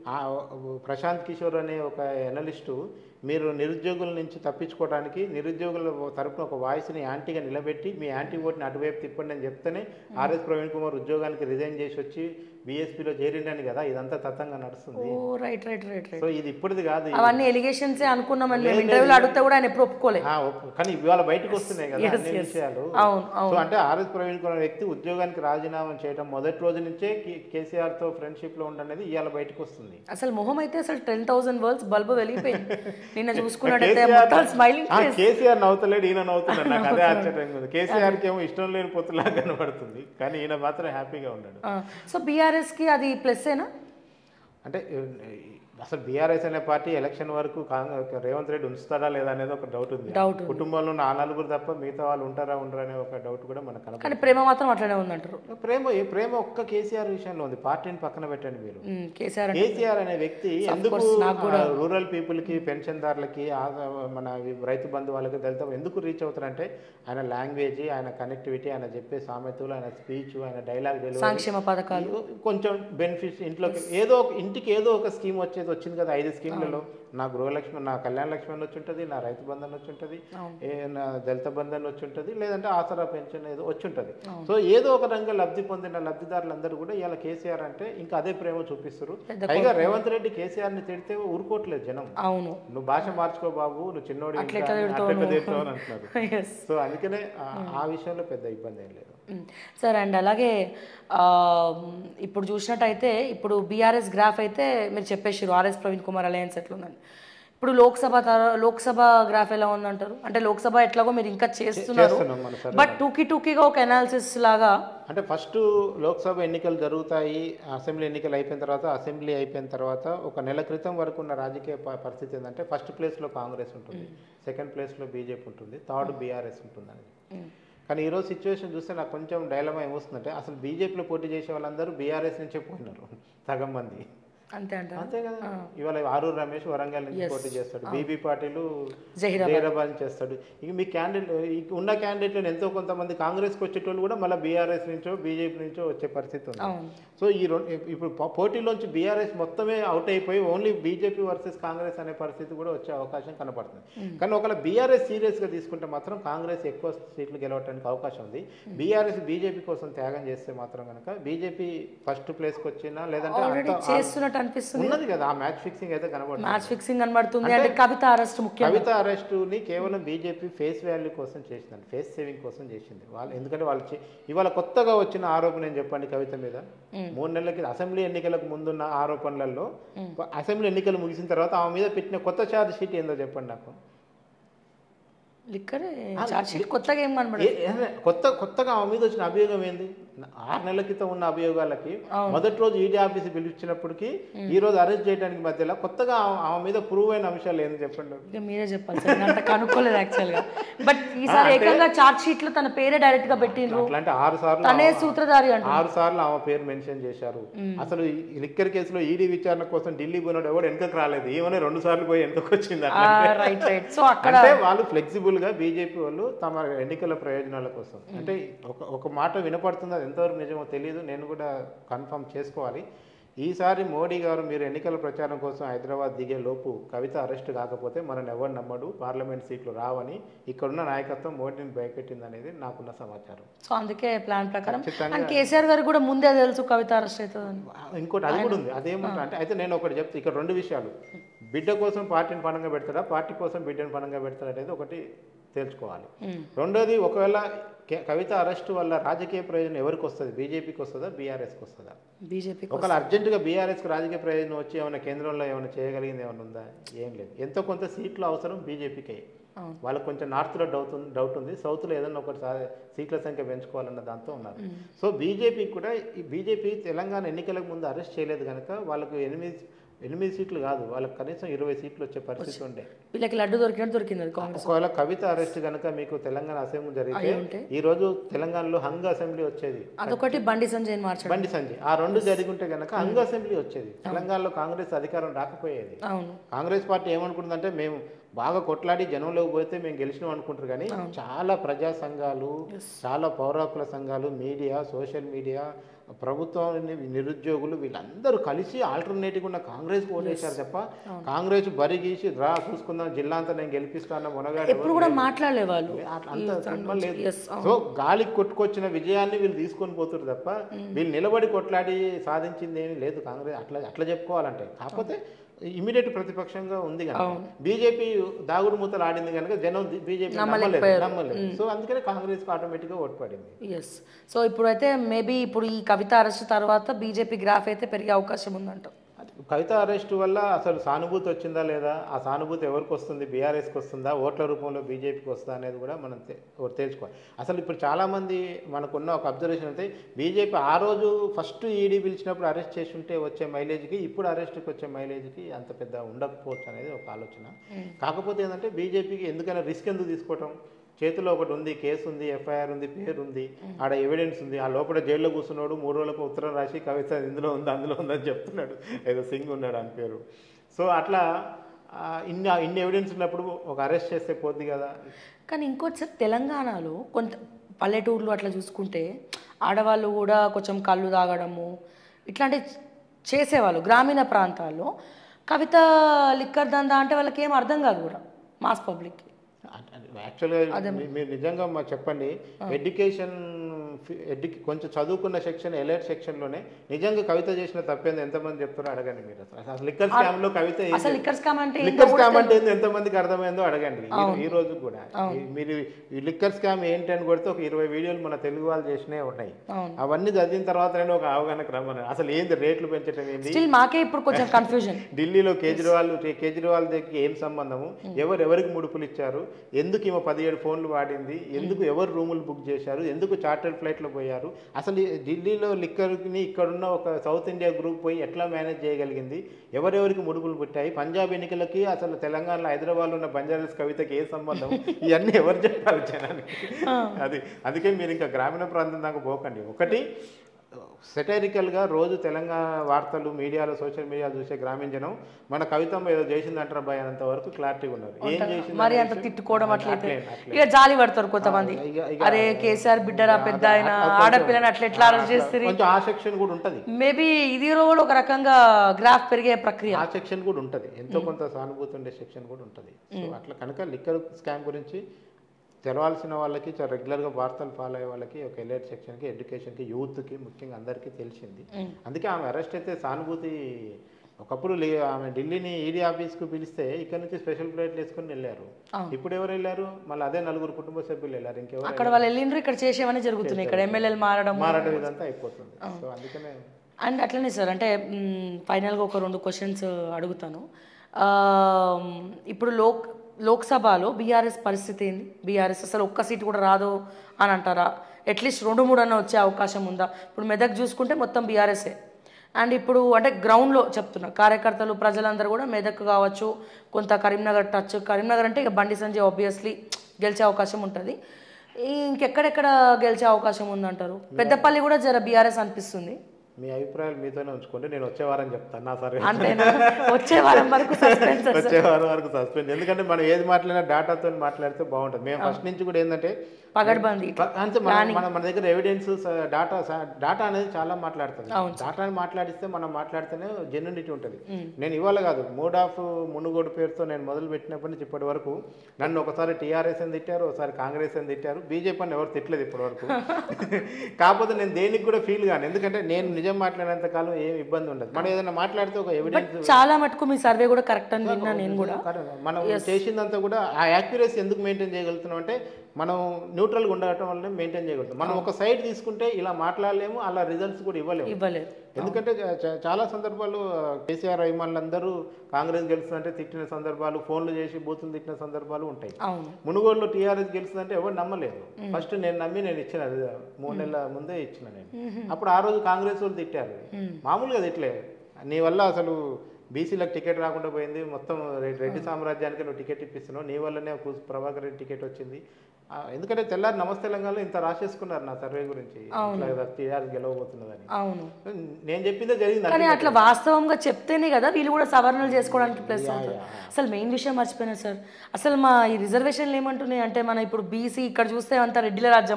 ఆ ప్రశాంత్ కిషోర్ అనే ఒక ఎనలిస్టు మీరు నిరుద్యోగుల నుంచి తప్పించుకోవడానికి నిరుద్యోగుల తరపున ఒక వాయిస్ని యాంటీగా నిలబెట్టి మీ యాంటీ ఓట్ని అటువైపు తిప్పండి అని చెప్తేనే ఆర్ఎస్ ప్రవీణ్ కుమార్ ఉద్యోగానికి రిజైన్ చేసి వచ్చి బీఎస్పీలో చేరిండని కదా ఇదంతా తత్తంగా నడుస్తుంది oh right right right right so ఇది ఇప్పుడుది కాదు ఇది. అవన్నీ ఎలిగేషన్స్ అనుకున్నామని మేము ఇంటర్వ్యూలో అడిగితే కూడా ఆయన ఎప్పుడు ఒప్పుకోలేదు ఆ, ఒప్పు- కానీ ఇవాళ బయటకు వస్తున్నాయి కదా Yes, అన్ని yes. విషయాలు అవును, సో అంటే ఆర్ఎస్ ప్రవీణ్ కుమార్ వ్యక్తి ఉద్యోగానికి రాజీనామా చేయడం మొదటి రోజు నుంచే కేసీఆర్ తో ఫ్రెండ్షిప్ లో ఉండనేది ఇవాళ బయటకు వస్తుంది అసలు మొహం అయితే అసలు టెన్ థౌసండ్ వర్ల్స్ బల్బ్ వెలిగిపోయింది నిన్న చూసుకున్నట్టయితే కేసీఆర్ మొత్తం స్మైలింగ్ ఆ, కేసీఆర్ నవ్వుతలేడు ఈయన నవ్వుతున్నాడు నాకు అదే ఆశ్చర్యంగా ఉంది కేసీఆర్ కి ఏమో ఇష్టం లేని పొత్తులా కనబడుతుంది కానీ ఈయన మాత్రం హ్యాపీగా ఉన్నాడు సో బీఆర్ఎస్ కి అది ప్లస్ ఏనా అంటే ఏ, అసలు బీఆర్ఎస్ అనే పార్టీ ఎలక్షన్ వరకు కాంగ్రెస్ రేవంత్ రెడ్డి ఉంచుతారా లేదా అనేది ఒక డౌట్ ఉంది Doubt కుటుంబంలో ఉన్న ఆ నలుగురు తప్ప మిగతా వాళ్ళు ఉంటారా ఉండరా అనే ఒక డౌట్ కూడా మనకు కనపడుతుంది కానీ ప్రేమ మాత్రం అట్లనే ఉందంటారు ప్రేమ ఏ ప్రేమ ఒక్క కేసీఆర్ విషయంలో ఉంది పార్టీని పక్కన పెట్టండి మీరు ఉమ్, కేసీఆర్ అంటే కేసీఆర్ అనే వ్యక్తి ఎందుకు course, నాకు ఆ, రూరల్ పీపుల్ కి పెన్షన్దారులకి ఆ, మన ఈ రైతు బంధు వాళ్ళకి దళిత ఎందుకు రీచ్ అవుతారంటే ఆయన లాంగ్వేజ్ ఆయన కనెక్టివిటీ ఆయన చెప్పే సామెతలు ఆయన స్పీచ్ ఆయన డైలాగ్ డెలివరీ సంక్షేమ పథకాలు కొంచెం బెనిఫిట్స్ ఇంట్లోకి ఏదో ఒక ఇంటికి ఏదో ఒక స్కీమ్ వచ్చేది వచ్చింది కదా ఐదు స్కీమ్లలో నా గృహలక్ష్మి నా కళ్యాణ లక్ష్మి అని వచ్చి ఉంటుంది నా రైతు బంధన్ వచ్చి ఉంటుంది ఏ నా దళిత బంధన్ వచ్చి ఉంటుంది లేదంటే ఆసరా పెన్షన్ ఏదో వచ్చి ఉంటుంది సో ఏదో ఒక రంగా లబ్ధి పొందిన లబ్ధిదారులందరూ కూడా ఇవాళ కేసీఆర్ అంటే ఇంకా అదే ప్రేమ చూపిస్తారు పైగా రేవంత్ రెడ్డి కేసీఆర్ ని తిడితే ఊరుకోవట్లేదు జనం అవును నువ్వు భాష మార్చుకో బాబు నువ్వు చిన్నోడి ఇంకా ఎట్లా తిడతావు అట్లా నువ్వు? తిడతావు అని అంటున్నారు ఎస్ సో అందుకనే ఆ- ఆ విషయంలో పెద్ద ఇబ్బంది ఏం లేదు సార్ అండ్ అలాగే ఆ, ఇప్పుడు చూసినట్టయితే ఇప్పుడు బీఆర్ఎస్ గ్రాఫ్ అయితే మీరు చెప్పేసారు ఆర్ఎస్ ప్రవీణ్ కుమార్ అలయన్స్ ఎట్లుందని ఇప్పుడు లోక్సభ తర- లోక్సభ గ్రాఫ్ ఎలా ఉందంటారు అంటే లోక్సభ ఎట్లాగో మీరు ఇంకా చేస్తున్నారు చేస్తున్నాం మన సరే బట్ టూకీ టూకీగా ఒక అనాలిసిస్ లాగా అంటే ఫస్ట్ లోక్సభ ఎన్నికలు జరుగుతాయి అసెంబ్లీ ఎన్నికలు అయిపోయిన తర్వాత అసెంబ్లీ అయిపోయిన తర్వాత ఒక నెల క్రితం వరకు ఉన్న రాజకీయ ప- పరిస్థితి ఏంటంటే ఫస్ట్ ప్లేస్లో కాంగ్రెస్ ఉంటుంది సెకండ్ ప్లేస్లో బీజేపీ ఉంటుంది థర్డ్ బీఆర్ఎస్ ఉంటుంది అనేది కానీ ఈరోజు సిచ్యువేషన్ చూస్తే నాకు కొంచెం డైలమా ఏమొస్తుందంటే అసలు బీజేపీలో పోటీ చేసే వాళ్ళందరూ బీఆర్ఎస్ నుంచే పోయినారు సగం మంది అంతే అంటారు అంతే కదా ఇవాళ ఆరూరు రమేష్ వరంగల్ నుంచి పోటీ చేస్తాడు బీబీ పాటిల్ జహీరాబాద్. జహీరాబాద్ నుంచి చేస్తాడు ఇక మీ క్యాండిడేట్ ఉన్న క్యాండిడేట్లు ఎంతో కొంతమంది కాంగ్రెస్కి వచ్చేటోళ్ళు కూడా మళ్ళీ బీఆర్ఎస్ నుంచో బీజేపీ నుంచో వచ్చే పరిస్థితి ఉంది అవును సో ఈ రెండు ఇప్పుడు పో- పోటీలోంచి బీఆర్ఎస్ మొత్తమే అవుట్ అయిపోయి ఓన్లీ బీజేపీ వర్సెస్ కాంగ్రెస్ అనే పరిస్థితి కూడా వచ్చే అవకాశం కనపడుతుంది కానీ ఒకవేళ బీఆర్ఎస్ సీరియస్గా తీసుకుంటే మాత్రం కాంగ్రెస్ ఎక్కువ సీట్లు గెలవడానికి అవకాశం ఉంది బీఆర్ఎస్ బీజేపీ కోసం త్యాగం చేస్తే మాత్రం కనుక బీజేపీ ఫస్ట్ ప్లేస్కి వచ్చినా లేదంటే ఆల్రెడీ అంత- చేస్తున్నట్టు అనిపిస్తుంది ఉన్నది కదా ఆ మ్యాచ్ ఫిక్సింగ్ అయితే కనబడుతుంది మ్యాచ్ ఫిక్సింగ్ కనబడుతుంది అంటే కవిత అరెస్ట్ ముఖ్యం కవిత అరెస్టుని కేవలం బీజేపీ ఫేస్ వాల్యూ కోసం చేసిందండి ఫేస్ సేవింగ్ కోసం చేసింది వాళ్ళు ఎందుకంటే వాళ్ళు చే- ఇవాళ కొత్తగా వచ్చిన ఆరోపణ ఏం చెప్పండి కవిత మీద మూడు నెలల క్రితం అసెంబ్లీ ఎన్నికలకు ముందున్న ఆరోపణలలో అసెంబ్లీ ఎన్నికలు ముగిసిన తర్వాత ఆమె మీద పెట్టిన కొత్త ఛార్జ్ షీట్ ఏందో చెప్పండి నాకు లిక్కరే చార్జ్ షీట్ కొత్తగా ఏం కనబడదు ఏ- ఏ- కొత్త కొత్తగా ఆమె మీద వచ్చిన అభియోగం ఏంది ఆరు నెలల క్రితం ఉన్న అభియోగాలకి మొదటి రోజు ఈడీ ఆఫీస్ పిలిచినప్పటికీ ఈ రోజు అరెస్ట్ చేయడానికి మధ్యలో కొత్తగా ఆమె- ఆమె మీద ప్రూవ్ అయిన అంశాలు ఏంది చెప్పండి ఇక మీరే చెప్పాలి సార్ నేను అంత కనుక్కోలేదు యాక్చువల్ గా బట్ ఈసారి ఏకంగా చార్జ్ షీట్ లో తన పేరే డైరెక్ట్ గా పెట్టిండ్రు అట్లాంటి ఆరు సార్లు తనే సూత్రధారి అంట ఆరు సార్లు ఆమె పేరు మెన్షన్ చేశారు అసలు ఈ లిక్కర్ కేసులో ఈడీ విచారణ కోసం ఢిల్లీ పోయినాడు ఎవడు వెనకకు రాలేదు ఈమెనే రెండు సార్లు పోయి వెనకకు వచ్చింది అట్లా. రైట్ రైట్ సో అక్కడ అంటే వాళ్ళు ఫ్లెక్సిబుల్ గా బీజేపీ వాళ్ళు తమ ఎన్నికల ప్రయోజనాల కోసం అంటే ఒక ఒక మాట వినపడుతుంది అది ఎంతవరకు నిజమో తెలియదు నేను కూడా కన్ఫర్మ్ చేసుకోవాలి ఈసారి మోడీ గారు మీరు ఎన్నికల ప్రచారం కోసం హైదరాబాద్ దిగే లోపు కవిత అరెస్ట్ కాకపోతే మనం ఎవరు నమ్మడు పార్లమెంట్ సీట్లు రావని ఇక్కడున్న నాయకత్వం మోడీని భయపెట్టింది అనేది నాకున్న సమాచారం సో అందుకే ప్లాన్ ప్రకారం ఖచ్చితంగా. అండ్ కేసీఆర్ గారికి కూడా ముందే తెలుసు కవిత అరెస్ట్ అవుతుందని ఇంకోటి అది కూడా ఉంది అదేమంటా అంటే అయితే నేను ఒకటి చెప్తా ఇక్కడ రెండు విషయాలు బిడ్డ కోసం పార్టీని పనంగా పెడతారా పార్టీ కోసం బిడ్డను పనంగా పెడతారా అనేది ఒకటి తేల్చుకోవాలి రెండోది ఒకవేళ కే- కవిత అరెస్ట్ వల్ల రాజకీయ ప్రయోజనం ఎవరికి వస్తుంది బీజేపీకి వస్తుందా బీఆర్ఎస్కి వస్తుందా బీజేపీ ఒకవేళ అర్జెంటుగా బీఆర్ఎస్కి రాజకీయ ప్రయోజనం వచ్చి ఏమైనా కేంద్రంలో ఏమైనా చేయగలిగింది ఏమైనా ఉందా ఏం లేదు ఎంతో కొంత సీట్లు అవసరం బీజేపీకే వాళ్ళకి కొంచెం నార్త్లో డౌట్ ఉంది డౌట్ ఉంది సౌత్లో ఏదైనా ఒకటి సా- సీట్ల సంఖ్య పెంచుకోవాలన్న దాంతో ఉన్నారు సో బీజేపీ కూడా ఈ బీజేపీ తెలంగాణ ఎన్నికలకు ముందు అరెస్ట్ చేయలేదు కనుక వాళ్ళకు ఎనిమిది ఎనిమిది సీట్లు కాదు వాళ్ళకి కనీసం ఇరవై సీట్లు వచ్చే పరిస్థితి ఉండే వీళ్ళకి లడ్డు దొరికినట్టు దొరికింది అది కాంగ్రెస్ ఒకవేళ కవిత అరెస్ట్ కనుక మీకు తెలంగాణ అసెంబ్లీ జరిగితే ఈ రోజు తెలంగాణలో హంగ్ అసెంబ్లీ వచ్చేది అదొకటి బండి సంజయ్ మార్చాడు బండి సంజయ్ ఆ రెండు జరుగుంటే కనుక హంగ్ అసెంబ్లీ వచ్చేది తెలంగాణలో కాంగ్రెస్ అధికారం రాకపోయేది అవును కాంగ్రెస్ పార్టీ ఏమనుకుంటుందంటే మేము బాగా కొట్లాడి జనంలోకి పోతే మేము గెలిచినాం అనుకుంటారు కానీ చాలా ప్రజా సంఘాలు చాలా పౌర హక్కుల సంఘాలు మీడియా సోషల్ మీడియా ప్రభుత్వం నిరుద్యోగులు వీళ్ళందరూ కలిసి ఆల్టర్నేటివ్ ఉన్న కాంగ్రెస్ ఓటేశారు తప్ప కాంగ్రెస్ బరి గీసి రా చూసుకుందాం జిల్లా అంతా నేను గెలిపిస్తాను మునగాడు ఎప్పుడు కూడా మాట్లాడలే వాళ్ళు అట్లా అంత శ్రమ లేదు Yes, సో గాలికి కొట్టుకొచ్చిన విజయాన్ని వీళ్ళు తీసుకొని పోతున్నారు తప్ప వీళ్ళు నిలబడి కొట్లాడి సాధించింది ఏమీ లేదు కాంగ్రెస్ అట్లా అట్లా చెప్పుకోవాలంటే కాకపోతే ఇమీడియట్ ప్రతిపక్షంగా ఉంది కనుక బీజేపీ దాగుడు మూతలు ఆడింది కనుక జనం బీజేపీ నమ్మలేదు నమ్మలేదు సో అందుకనే కాంగ్రెస్ ఆటోమేటిక్గా ఓటు పడింది ఎస్ సో ఇప్పుడైతే మేబీ ఇప్పుడు ఈ కవిత అరెస్ట్ తర్వాత బీజేపీ గ్రాఫ్ అయితే పెరిగే అవకాశం ఉందంట కవిత అరెస్ట్ వల్ల అసలు సానుభూతి వచ్చిందా లేదా ఆ సానుభూతి ఎవరికి వస్తుంది బీఆర్ఎస్కి వస్తుందా ఓట్ల రూపంలో బీజేపీకి వస్తుందా అనేది కూడా మనం తె- ఒకటి తేల్చుకోవాలి అసలు ఇప్పుడు చాలామంది మనకున్న ఒక అబ్జర్వేషన్ అయితే బీజేపీ ఆ రోజు ఫస్ట్ ఈడీ పిలిచినప్పుడు అరెస్ట్ చేసి ఉంటే వచ్చే మైలేజ్కి ఇప్పుడు అరెస్ట్కి వచ్చే మైలేజ్కి అంత పెద్ద ఉండకపోవచ్చు అనేది ఒక ఆలోచన కాకపోతే ఏంటంటే బీజేపీకి ఎందుకైనా రిస్క్ ఎందుకు తీసుకోవటం చేతిలో ఒకటి ఉంది కేసు ఉంది ఎఫ్ఐఆర్ ఉంది పేరు ఉంది ఆడ ఎవిడెన్స్ ఉంది ఆ లోపల జైల్లో కూర్చున్నాడు మూడు రోజులకు ఉత్తరం రాసి కవిత ఇందులో ఉంది అందులో ఉందని చెప్తున్నాడు ఏదో సింగ్ ఉన్నాడు అని పేరు సో అట్లా ఆ, ఇన్ని ఇన్ని ఎవిడెన్స్ ఉన్నప్పుడు ఒక అరెస్ట్ చేస్తే పోద్ది కదా కానీ ఇంకోటి సార్ తెలంగాణలో కొంత పల్లెటూర్లు అట్లా చూసుకుంటే ఆడవాళ్ళు కూడా కొంచెం కళ్ళు తాగడము ఇట్లాంటి చేసేవాళ్ళు గ్రామీణ ప్రాంతాల్లో కవిత లిక్కర్ దందా అంటే వాళ్ళకి ఏం అర్థం కాదు కూడా మాస్ పబ్లిక్కి యాక్చువల్గా మీరు నిజంగా మాకు చెప్పండి ఎడ్యుకేషన్ ఎడ్యు కొంచెం చదువుకున్న సెక్షన్ ఎలైట్ సెక్షన్లోనే నిజంగా కవిత చేసిన తప్పేంది ఎంతమంది చెప్తారో అడగండి మీరు అసలు అసలు లిక్కర్ స్కామ్లో కవిత ఏం అసలు లిక్కర్ స్కామ్ అంటే ఏంటో లిక్కర్ స్కామ్ అంటే ఏందో ఎంతమందికి అర్థమైందో అడగండి ఈ- ఈ రోజు కూడా ఈ- మీరు ఈ లిక్కర్ స్కామ్ ఏంటి అని కొడితే ఒక ఇరవై వీడియోలు మన తెలుగు వాళ్ళు చేసినవి ఉన్నాయి అవును. అవన్నీ చదివిన తర్వాత నేను ఒక అవగాహనకు రమ్మని అసలు ఏంది రేట్లు పెంచడం ఏంది స్టిల్ మాకే ఇప్పుడు కొంచెం కన్ఫ్యూజన్ ఢిల్లీలో కేజ్రీవాల్ కేజ్రీవాల్ దగ్గరికి ఏం సంబంధము ఎవరు ఎవరికి ముడుపులు ఇచ్చారు ఎందుకు ఈమె పదిహేడు ఫోన్లు వాడింది ఎందుకు ఎవరు రూములు బుక్ చేశారు ఎందుకు చార్టర్డ్ ఫ్లైట్లో పోయారు అసలు ఈ ఢిల్లీలో లిక్కర్ని ఇక్కడున్న ఒక సౌత్ ఇండియా గ్రూప్ పోయి ఎట్లా మేనేజ్ చేయగలిగింది ఎవరెవరికి ముడుపులు పుట్టాయి పంజాబ్ ఎన్నికలకి అసలు తెలంగాణలో హైదరాబాద్లో ఉన్న బంజారాస్ కవితకి ఏ సంబంధం ఇవన్నీ ఎవరు చెప్పాలి జనానికి అది అందుకే మీరు ఇంకా గ్రామీణ ప్రాంతం దాకా పోకండి ఒకటి సెటైరికల్గా రోజు తెలంగాణ వార్తలు మీడియాలో సోషల్ మీడియాలో చూసే గ్రామీణ జనం మన కవితమ్మ ఏదో చేసిందంటారా భయ అంత వరకు క్లారిటీగా ఉన్నారు ఏం చేసింది మరి అంత తిట్టుకోవడం అట్లయితే ఇక జాలి పడతారు కొంతమంది ఇక- ఇక- అరే కేసీఆర్ బిడ్డరా పెద్ద ఆయన ఆడపిల్లని అట్లా ఎట్లా అరెస్ట్ చేస్తారు కొంచెం ఆ సెక్షన్ కూడా ఉంటుంది మేబీ ఇది కూడా ఒక రకంగా గ్రాఫ్ పెరిగే ప్రక్రియ ఆ సెక్షన్ కూడా ఉంటుంది ఎంతో కొంత సానుభూతి ఉండే సెక్షన్ కూడా ఉంటుంది సో అట్లా కనుక లిక్కర్ స్కామ్ గురించి తెలవాల్సిన వాళ్ళకి చాలా రెగ్యులర్గా వార్తలు ఫాలో అయ్యే వాళ్ళకి ఒక ఎలైట్ సెక్షన్కి ఎడ్యుకేషన్కి యూత్కి ముఖ్యంగా అందరికీ తెలిసింది అందుకే ఆమె అరెస్ట్ అయితే సానుభూతి ఒకప్పుడు లే- ఆమె ఢిల్లీని ఈడీ ఆఫీస్కు పిలిస్తే ఇక్కడ నుంచి స్పెషల్ ఫ్లైట్లు వేసుకుని వెళ్ళారు ఇప్పుడు ఎవరు వెళ్ళారు మళ్ళీ అదే నలుగురు కుటుంబ సభ్యులు వెళ్ళారు ఇంకెవరు అక్కడ వాళ్ళు వెళ్ళిండ్రు ఇక్కడ చేసేవన్నీ జరుగుతున్నాయి ఇక్కడ ఎమ్మెల్యేలు మారడం మారడం ఇదంతా అయిపోతుంది సో అందుకనే అండ్ అట్లనే సార్ అంటే ఫైనల్గా ఒక రెండు క్వశ్చన్స్ అడుగుతాను ఆ, ఇప్పుడు లోక్ లోక్సభలో బీఆర్ఎస్ పరిస్థితి ఏంది బీఆర్ఎస్ అసలు ఒక్క సీటు కూడా రాదు అని అంటారా అట్లీస్ట్ రెండు మూడు అన్న వచ్చే అవకాశం ఉందా ఇప్పుడు మెదక్ చూసుకుంటే మొత్తం బీఆర్ఎస్ఏ అండ్ ఇప్పుడు అంటే గ్రౌండ్లో చెప్తున్నా కార్యకర్తలు ప్రజలందరూ కూడా మెదక్ కావచ్చు కొంత కరీంనగర్ టచ్ కరీంనగర్ అంటే ఇక బండి సంజయ్ ఆబ్వియస్లీ గెలిచే అవకాశం ఉంటుంది ఇంకెక్కడెక్కడ గెలిచే అవకాశం ఉందంటారు పెద్దపల్లి కూడా జర బీఆర్ఎస్ అనిపిస్తుంది మీ అభిప్రాయాలు మీతోనే ఉంచుకోండి నేను వచ్చే వారం చెప్తాను నా సర్వే అంతేనా వచ్చే వారం వరకు సస్పెన్స్ వచ్చే వారం వరకు సస్పెండ్ ఎందుకంటే మనం ఏది మాట్లాడినా డాటాతో మాట్లాడితే బాగుంటుంది మేము ఫస్ట్ నుంచి కూడా ఏంటంటే పగడ్బందీ ప- అంతే మన మన మన దగ్గర ఎవిడెన్స్ డాటా డాటా అనేది చాలా మాట్లాడుతుంది డాటాని మాట్లాడిస్తే మనం మాట్లాడితేనే జెన్యునిటీ ఉంటుంది నేను ఇవాళ కాదు మూడ్ ఆఫ్ మునుగోడు పేరుతో నేను మొదలు పెట్టినప్పటి నుంచి ఇప్పటి వరకు నన్ను ఒకసారి టీఆర్ఎస్ అని తిట్టారు ఒకసారి కాంగ్రెస్ అని తిట్టారు బీజేపీ అని ఎవరు తిట్టలేదు ఇప్పటి వరకు కాకపోతే నేను దేనికి కూడా ఫీల్ కాను ఎందుకంటే నేను నిజం మాట్లాడినంత కాలం ఏం ఇబ్బంది ఉండదు మనం ఏదైనా మాట్లాడితే ఒక ఎవిడెన్స్ చాలా మటుకు మీ సర్వే కూడా కరెక్ట్ అని విన్నా నేను కూడా మనం చేసిందంతా కూడా ఆ యాక్యురసీ ఎందుకు మెయింటైన్ చేయగలుగుతున్నాం అంటే మనం న్యూట్రల్గా ఉండటం వల్లనే మెయింటైన్ చేయగలుగుతాం మనం ఒక సైడ్ తీసుకుంటే ఇలా మాట్లాడలేము అలా రిజల్ట్స్ కూడా ఇవ్వలేము ఇవ్వలేదు ఎందుకంటే చా- చా- చాలా సందర్భాలు ఆ, కేసీఆర్ అభిమానులందరూ కాంగ్రెస్ గెలుస్తుందంటే తిట్టిన సందర్భాలు ఫోన్లు చేసి బూతులు తిట్టిన సందర్భాలు ఉంటాయి అవును మునుగోడులో టీఆర్ఎస్ గెలుస్తుందంటే ఎవరు నమ్మలేదు ఫస్ట్ నేను నమ్మి నేను ఇచ్చిన అది మూడు నెలల ముందే ఇచ్చిన నేను అప్పుడు ఆ రోజు కాంగ్రెస్ వాళ్ళు తిట్టారు మామూలుగా తిట్టలే నీ వల్ల అసలు బీసీలకు టికెట్ రాకుండా పోయింది మొత్తం రె- రెడ్డి సామ్రాజ్యానికి నువ్వు టికెట్ ఇప్పిస్తున్నావు నీ వల్లనే కు- ప్రభాకర్ రెడ్డి టికెట్ వచ్చింది ఆ, ఎందుకంటే తెల్లారి నమస్తే తెలంగాణలో ఇంత రాసేసుకున్నారు నా సర్వే గురించి ఇట్లా టీఆర్ఎస్ గెలవబోతున్నదని అవును నేను చెప్పిందే జరిగింది కానీ అట్లా వాస్తవంగా చెప్తేనే కదా వీళ్ళు కూడా సవరణలు చేసుకోవడానికి ప్లస్ అవుతుంది అసలు మెయిన్ విషయం మర్చిపోయినా సార్ అసలు మా ఈ రిజర్వేషన్లు ఏమంటున్నాయి అంటే మన ఇప్పుడు బీసీ ఇక్కడ చూస్తే అంతా రెడ్డిల రాజ్యం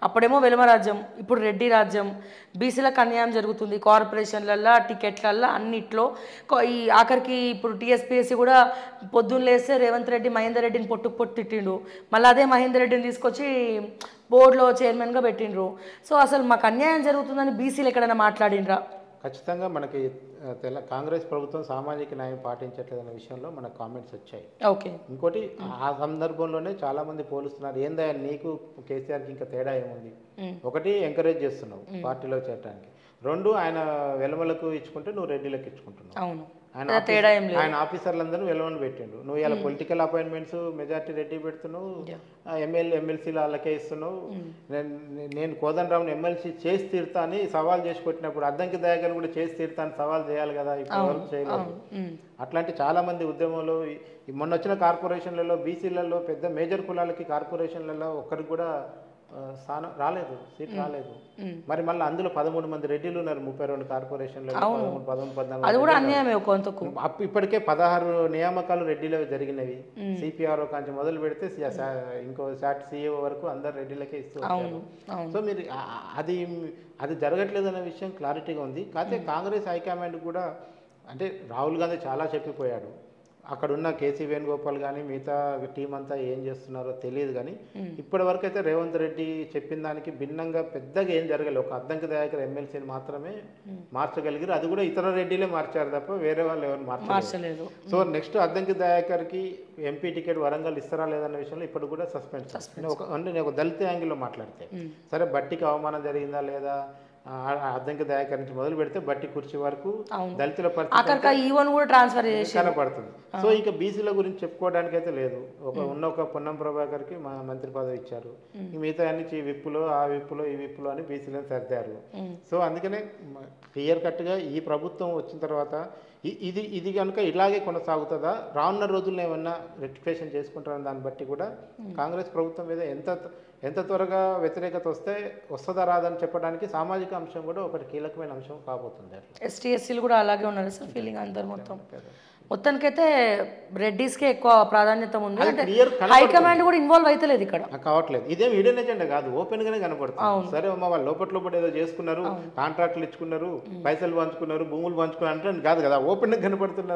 అప్పుడేమో వెలుమ రాజ్యం ఇప్పుడు రెడ్డి రాజ్యం బీసీలకు అన్యాయం జరుగుతుంది కార్పొరేషన్లల్లో టికెట్లల్లో అన్నిట్లో కొ- ఈ ఆఖరికి ఇప్పుడు టీఎస్పీఎస్సీ కూడా పొద్దున్న లేస్తే రేవంత్ రెడ్డి మహేందర్ రెడ్డిని పొట్టుకు పొట్టు తిట్టిండు మళ్ళీ అదే మహేందర్ రెడ్డిని తీసుకొచ్చి బోర్డులో చైర్మన్గా పెట్టిండ్రు సో అసలు మాకు అన్యాయం జరుగుతుందని బీసీలు ఎక్కడైనా మాట్లాడిండ్రా ఖచ్చితంగా మనకి ఆ, తెల కాంగ్రెస్ ప్రభుత్వం సామాజిక న్యాయం పాటించట్లేదనే విషయంలో మనకు కామెంట్స్ వచ్చాయి ఓకే ఇంకోటి ఆ సందర్భంలోనే చాలా మంది పోలుస్తున్నారు ఏందా నీకు కేసీఆర్కి ఇంకా తేడా ఏముంది ఒకటి ఎంకరేజ్ చేస్తున్నావు పార్టీలో చేరడానికి రెండు ఆయన వెలమలకు ఇచ్చుకుంటే నువ్వు రెడ్డిలకు ఇచ్చుకుంటున్నావు అవును ఆయన అదే తేడా ఏం ఆఫీస్- ఆయన ఆఫీసర్లందరూ వెలవని పెట్టిండు నువ్వు ఇలా పొలిటికల్ అపాయింట్మెంట్స్ మెజార్టీ రెడ్డి పెడుతున్నావు ఎమ్మెల్యే ఎమ్మెల్సీలు వాళ్ళకే ఇస్తున్నావు నేను- నేను కోదండరావుని ఎమ్మెల్సీ చేసి తీరుతా అని సవాల్ చేసి కొట్టినప్పుడు అద్దంకి దయాకర్ కూడా చేసి తీరుతా అని సవాల్ చేయాలి కదా ఇప్పుడు వరకు చేయలేదు అట్లాంటి చాలా మంది ఉద్యమంలో ఈ- ఈ మొన్న వచ్చిన కార్పొరేషన్లలో బీసీలలో పెద్ద మేజర్ కులాలకి కార్పొరేషన్లలో ఒక్కరికి కూడా ఆ, స్థానం రాలేదు సీట్ రాలేదు మరి మళ్ళీ అందులో పదమూడు మంది రెడ్డిలు ఉన్నారు ముప్పై రెండు కార్పొరేషన్లలో పదమూడు పదమూడు పద్నాలుగు అది కూడా అన్యాయమే కొంతకు అప్పు ఇప్పటికే పదహారు నియామకాలు రెడ్డిలో జరిగినవి సిపిఆర్ఓ కాంచి మొదలు పెడితే సి- సా- ఇంకో సాట్ సిఇఓ వరకు అందరు రెడ్డిలకే ఇస్తూ వచ్చారు సో మీరు ఆ- ఆ- అది అది జరగట్లేదు అనే విషయం క్లారిటీగా ఉంది కాకపోతే కాంగ్రెస్ హైకమాండ్ కూడా అంటే రాహుల్ గాంధీ చాలా చెప్పిపోయాడు అక్కడ ఉన్న కేసీ వేణుగోపాల్ కానీ మిగతా టీం అంతా ఏం చేస్తున్నారో తెలియదు కానీ ఇప్పటి వరకు అయితే రేవంత్ రెడ్డి చెప్పిన దానికి భిన్నంగా పెద్దగా ఏం జరగలేదు ఒక అద్దంకి దయాకర్ ఎమ్మెల్సీని మాత్రమే మార్చగలిగారు అది కూడా ఇతర రెడ్డిలే మార్చారు తప్ప వేరే వాళ్ళు ఎవరు మార్చలేదు మార్చలేదు సో నెక్స్ట్ అద్దంకి దయాకర్కి ఎంపీ టికెట్ వరంగల్ ఇస్తారా లేదన్న విషయంలో ఇప్పుడు కూడా సస్పెండ్ నేను ఒక అంటే నేను ఒక దళిత యాంగిల్లో మాట్లాడితే సరే బట్టికి అవమానం జరిగిందా లేదా ఆ, ఆ అద్దంకి దయాకర్ నుంచి మొదలు పెడితే బట్టి కుర్చీ వరకు దళితుల పరిస్థితి ఆఖరికి ఈవోన్ కూడా ట్రాన్స్ఫర్ చేసి కనపడుతుంది సో ఇక బీసీల గురించి చెప్పుకోవడానికి అయితే లేదు ఒక ఉన్న ఒక పొన్నం ప్రభాకర్కి మా మంత్రి పదవి ఇచ్చారు ఈ మిగతా అన్ని ఈ విప్పులో ఆ విప్పులో ఈ విప్పులో అని బీసీలను సర్దారు సో అందుకనే క్లియర్ కట్గా ఈ ప్రభుత్వం వచ్చిన తర్వాత ఇ- ఇది ఇది కనుక ఇలాగే కొనసాగుతుందా రానున్న రోజుల్లో ఏమన్నా రెక్టిఫికేషన్ చేసుకుంటారని దాన్ని బట్టి కూడా కాంగ్రెస్ ప్రభుత్వం మీద ఎంత ఎంత త్వరగా వ్యతిరేకత వస్తే వస్తుందా రాదని చెప్పడానికి సామాజిక అంశం కూడా ఒకటి కీలకమైన అంశం కాబోతుంది అట్లా ఎస్టీ ఎస్సీలు కూడా అలాగే ఉన్నారు సార్ ఫీలింగ్ అందరు మొత్తం మొత్తానికైతే రెడ్డిస్కే ఎక్కువ ప్రాధాన్యత ఉంది అంటే clear హైకమాండ్ కూడా ఇన్వాల్వ్ అయితే ఇక్కడ ఆ, కావట్లేదు ఇదేం ఈడెన్ ఎజెండా కాదు ఓపెన్ గానే కనపడుతుంది సరే అమ్మ వాళ్ళు లోపల లోపల ఏదో చేసుకున్నారు కాంట్రాక్ట్లు ఇచ్చుకున్నారు పైసలు పంచుకున్నారు భూములు పంచుకున్నారు అంటే కాదు కదా ఓపెన్ గా కనపడుతున్న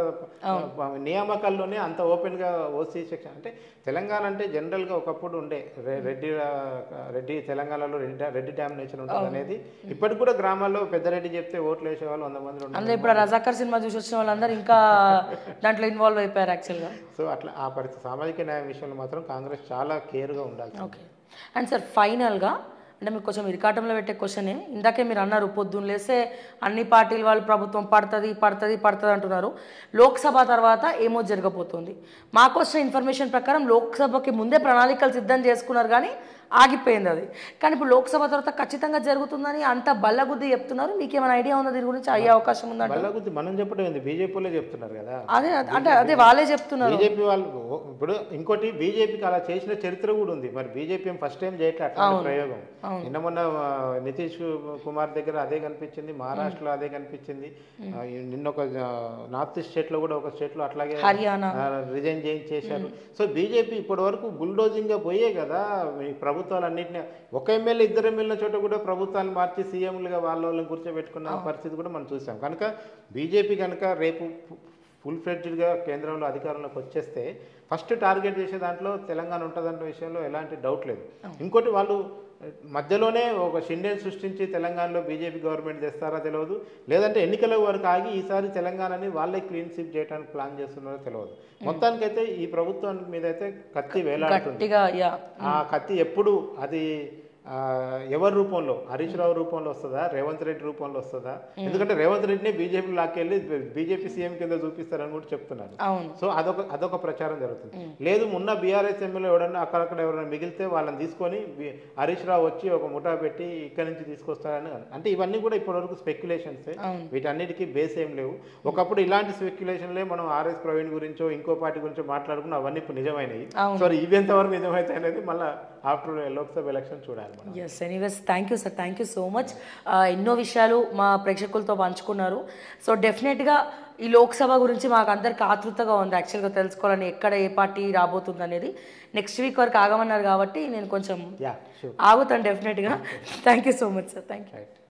నియామకాల్లోనే అంత ఓపెన్ గా ఓసీ సెక్షన్ అంటే తెలంగాణ అంటే జనరల్ గా ఒకప్పుడు ఉండే రె- రెడ్డి ఆ, రెడ్డి తెలంగాణలో రెడ్డి రెడ్డి డామినేషన్ ఉంటుంది అనేది ఇప్పటికి కూడా గ్రామాల్లో పెద్దరెడ్డి చెప్తే ఓట్లు వేసే వాళ్ళు వంద మంది ఉన్నారు అందులో ఇప్పుడు ఆ రజాకర్ సినిమా చూసి వచ్చిన వాళ్ళందరూ ఇంకా దాంట్లో ఇన్వాల్వ్ అయిపోయారు యాక్చువల్గా సో అట్లా ఆ పరిస్థితి సామాజిక న్యాయం విషయంలో మాత్రం కాంగ్రెస్ చాలా కేర్గా ఉండాలి ఓకే అండ్ సార్ ఫైనల్గా అంటే మీకు కొంచెం ఇరికాటంలో పెట్టే క్వశ్చనే ఇందాకే మీరు అన్నారు పొద్దున్న లేస్తే అన్ని పార్టీల వాళ్ళు ప్రభుత్వం పడుతుంది పడుతుంది పడుతుంది అంటున్నారు లోక్సభ తర్వాత ఏమో జరగబోతుంది మాకు వచ్చిన ఇన్ఫర్మేషన్ ప్రకారం లోక్సభకి ముందే ప్రణాళికలు సిద్ధం చేసుకున్నారు కానీ ఆగిపోయింది అది కానీ ఇప్పుడు లోక్సభ తర్వాత ఖచ్చితంగా జరుగుతుందని అంత బల్లగుద్ది చెప్తున్నారు మీకు ఏమైనా ఐడియా ఉందా దీని గురించి అయ్యే అవకాశం ఉందంట వాళ్ళ గురించి మనం చెప్పడం ఏంది బీజేపీలో చెప్తున్నారు కదా అదే అంటే అదే వాళ్ళే చెప్తున్నారు బీజేపీ వాళ్ళు ఓ- ఇప్పుడు ఇంకోటి బీజేపీకి అలా చేసిన చరిత్ర కూడా ఉంది మరి బీజేపీ ఫస్ట్ టైం చేయట్లే అట్లాంటి ప్రయోగం నిన్న మొన్న ఆ, నితీష్ కుమార్ దగ్గర అదే కనిపించింది మహారాష్ట్రలో అదే కనిపించింది ఆ, ఈ నిన్న ఒక ఆ, నార్త్ ఈస్ట్ స్టేట్ లో కూడా ఒక స్టేట్ లో అట్లాగే హర్యానా రిజైన్ చేయించేశారు సో బీజేపీ ఇప్పటి వరకు బుల్డోజింగ్ గా పోయే కదా ఈ ప్రభుత్వాలన్నింటినీ ఒక ఎమ్మెల్యే ఇద్దరు ఎమ్మెల్యే చోట కూడా ప్రభుత్వాలు మార్చి సీఎంలుగా వాళ్ళ వాళ్ళని కూర్చోబెట్టుకున్న పరిస్థితి కూడా మనం చూసాం కనుక బీజేపీ కనుక రేపు ఫుల్ ఫ్లెడ్జ్డ్గా కేంద్రంలో అధికారంలోకి వచ్చేస్తే ఫస్ట్ టార్గెట్ చేసే దాంట్లో తెలంగాణ ఉంటుందన్న విషయంలో ఎలాంటి డౌట్ లేదు ఇంకోటి వాళ్ళు మధ్యలోనే ఒక షిండేని సృష్టించి తెలంగాణలో బీజేపీ గవర్నమెంట్ తెస్తారా తెలియదు లేదంటే ఎన్నికల వరకు ఆగి ఈసారి తెలంగాణని వాళ్ళే క్లీన్ స్వీప్ చేయడానికి ప్లాన్ చేస్తున్నారో తెలియదు మొత్తానికైతే ఈ ప్రభుత్వం మీద అయితే కత్తి వేలాడుతుంది గట్టిగా యా ఆ కత్తి ఎప్పుడు అది ఆ, ఎవరి రూపంలో హరీష్ రావు రూపంలో వస్తుందా రేవంత్ రెడ్డి రూపంలో వస్తుందా ఎందుకంటే రేవంత్ రెడ్డిని బీజేపీ లాక్కెళ్ళి బీజేపీ సీఎం కింద చూపిస్తారని కూడా చెప్తున్నారు అవును సో అదొక అదొక ప్రచారం జరుగుతుంది లేదు ఉన్న బీఆర్ఎస్ ఎమ్మెల్యే ఎవడన్నా అక్కడక్కడ ఎవరైనా మిగిలితే వాళ్ళని తీసుకొని బి- హరీష్ రావు వచ్చి ఒక ముఠా పెట్టి ఇక్కడి నుంచి తీసుకొస్తారని అంటే ఇవన్నీ కూడా ఇప్పటివరకు స్పెక్యులేషన్స్ వీటన్నిటికీ బేస్ ఏం లేవు ఒకప్పుడు ఇలాంటి స్పెక్యులేషన్లే మనం ఆర్ఎస్ ప్రవీణ్ గురించో ఇంకో పార్టీ గురించో మాట్లాడుకున్న అవన్నీ ఇప్పుడు నిజమైనవి సో ఇవి ఎంతవరకు నిజమైతే అనేది మళ్ళీ ఆఫ్టర్ లోక్సభ ఎలక్షన్ చూడాలి madam yes anyways thank you sir thank you so much ఎన్నో విషయాలు మా ప్రేక్షకులతో పంచుకున్నారు సో డెఫినెట్గా ఈ లోక్సభ గురించి మాకు అందరికి ఆతృతగా ఉంది యాక్చువల్గా తెలుసుకోవాలని ఎక్కడ ఏ పార్టీ రాబోతుంది అనేది నెక్స్ట్ వీక్ వరకు ఆగమన్నారు కాబట్టి నేను కొంచెం యా షూర్ ఆగుతాను డెఫినెట్గా thank you so much sir thank you right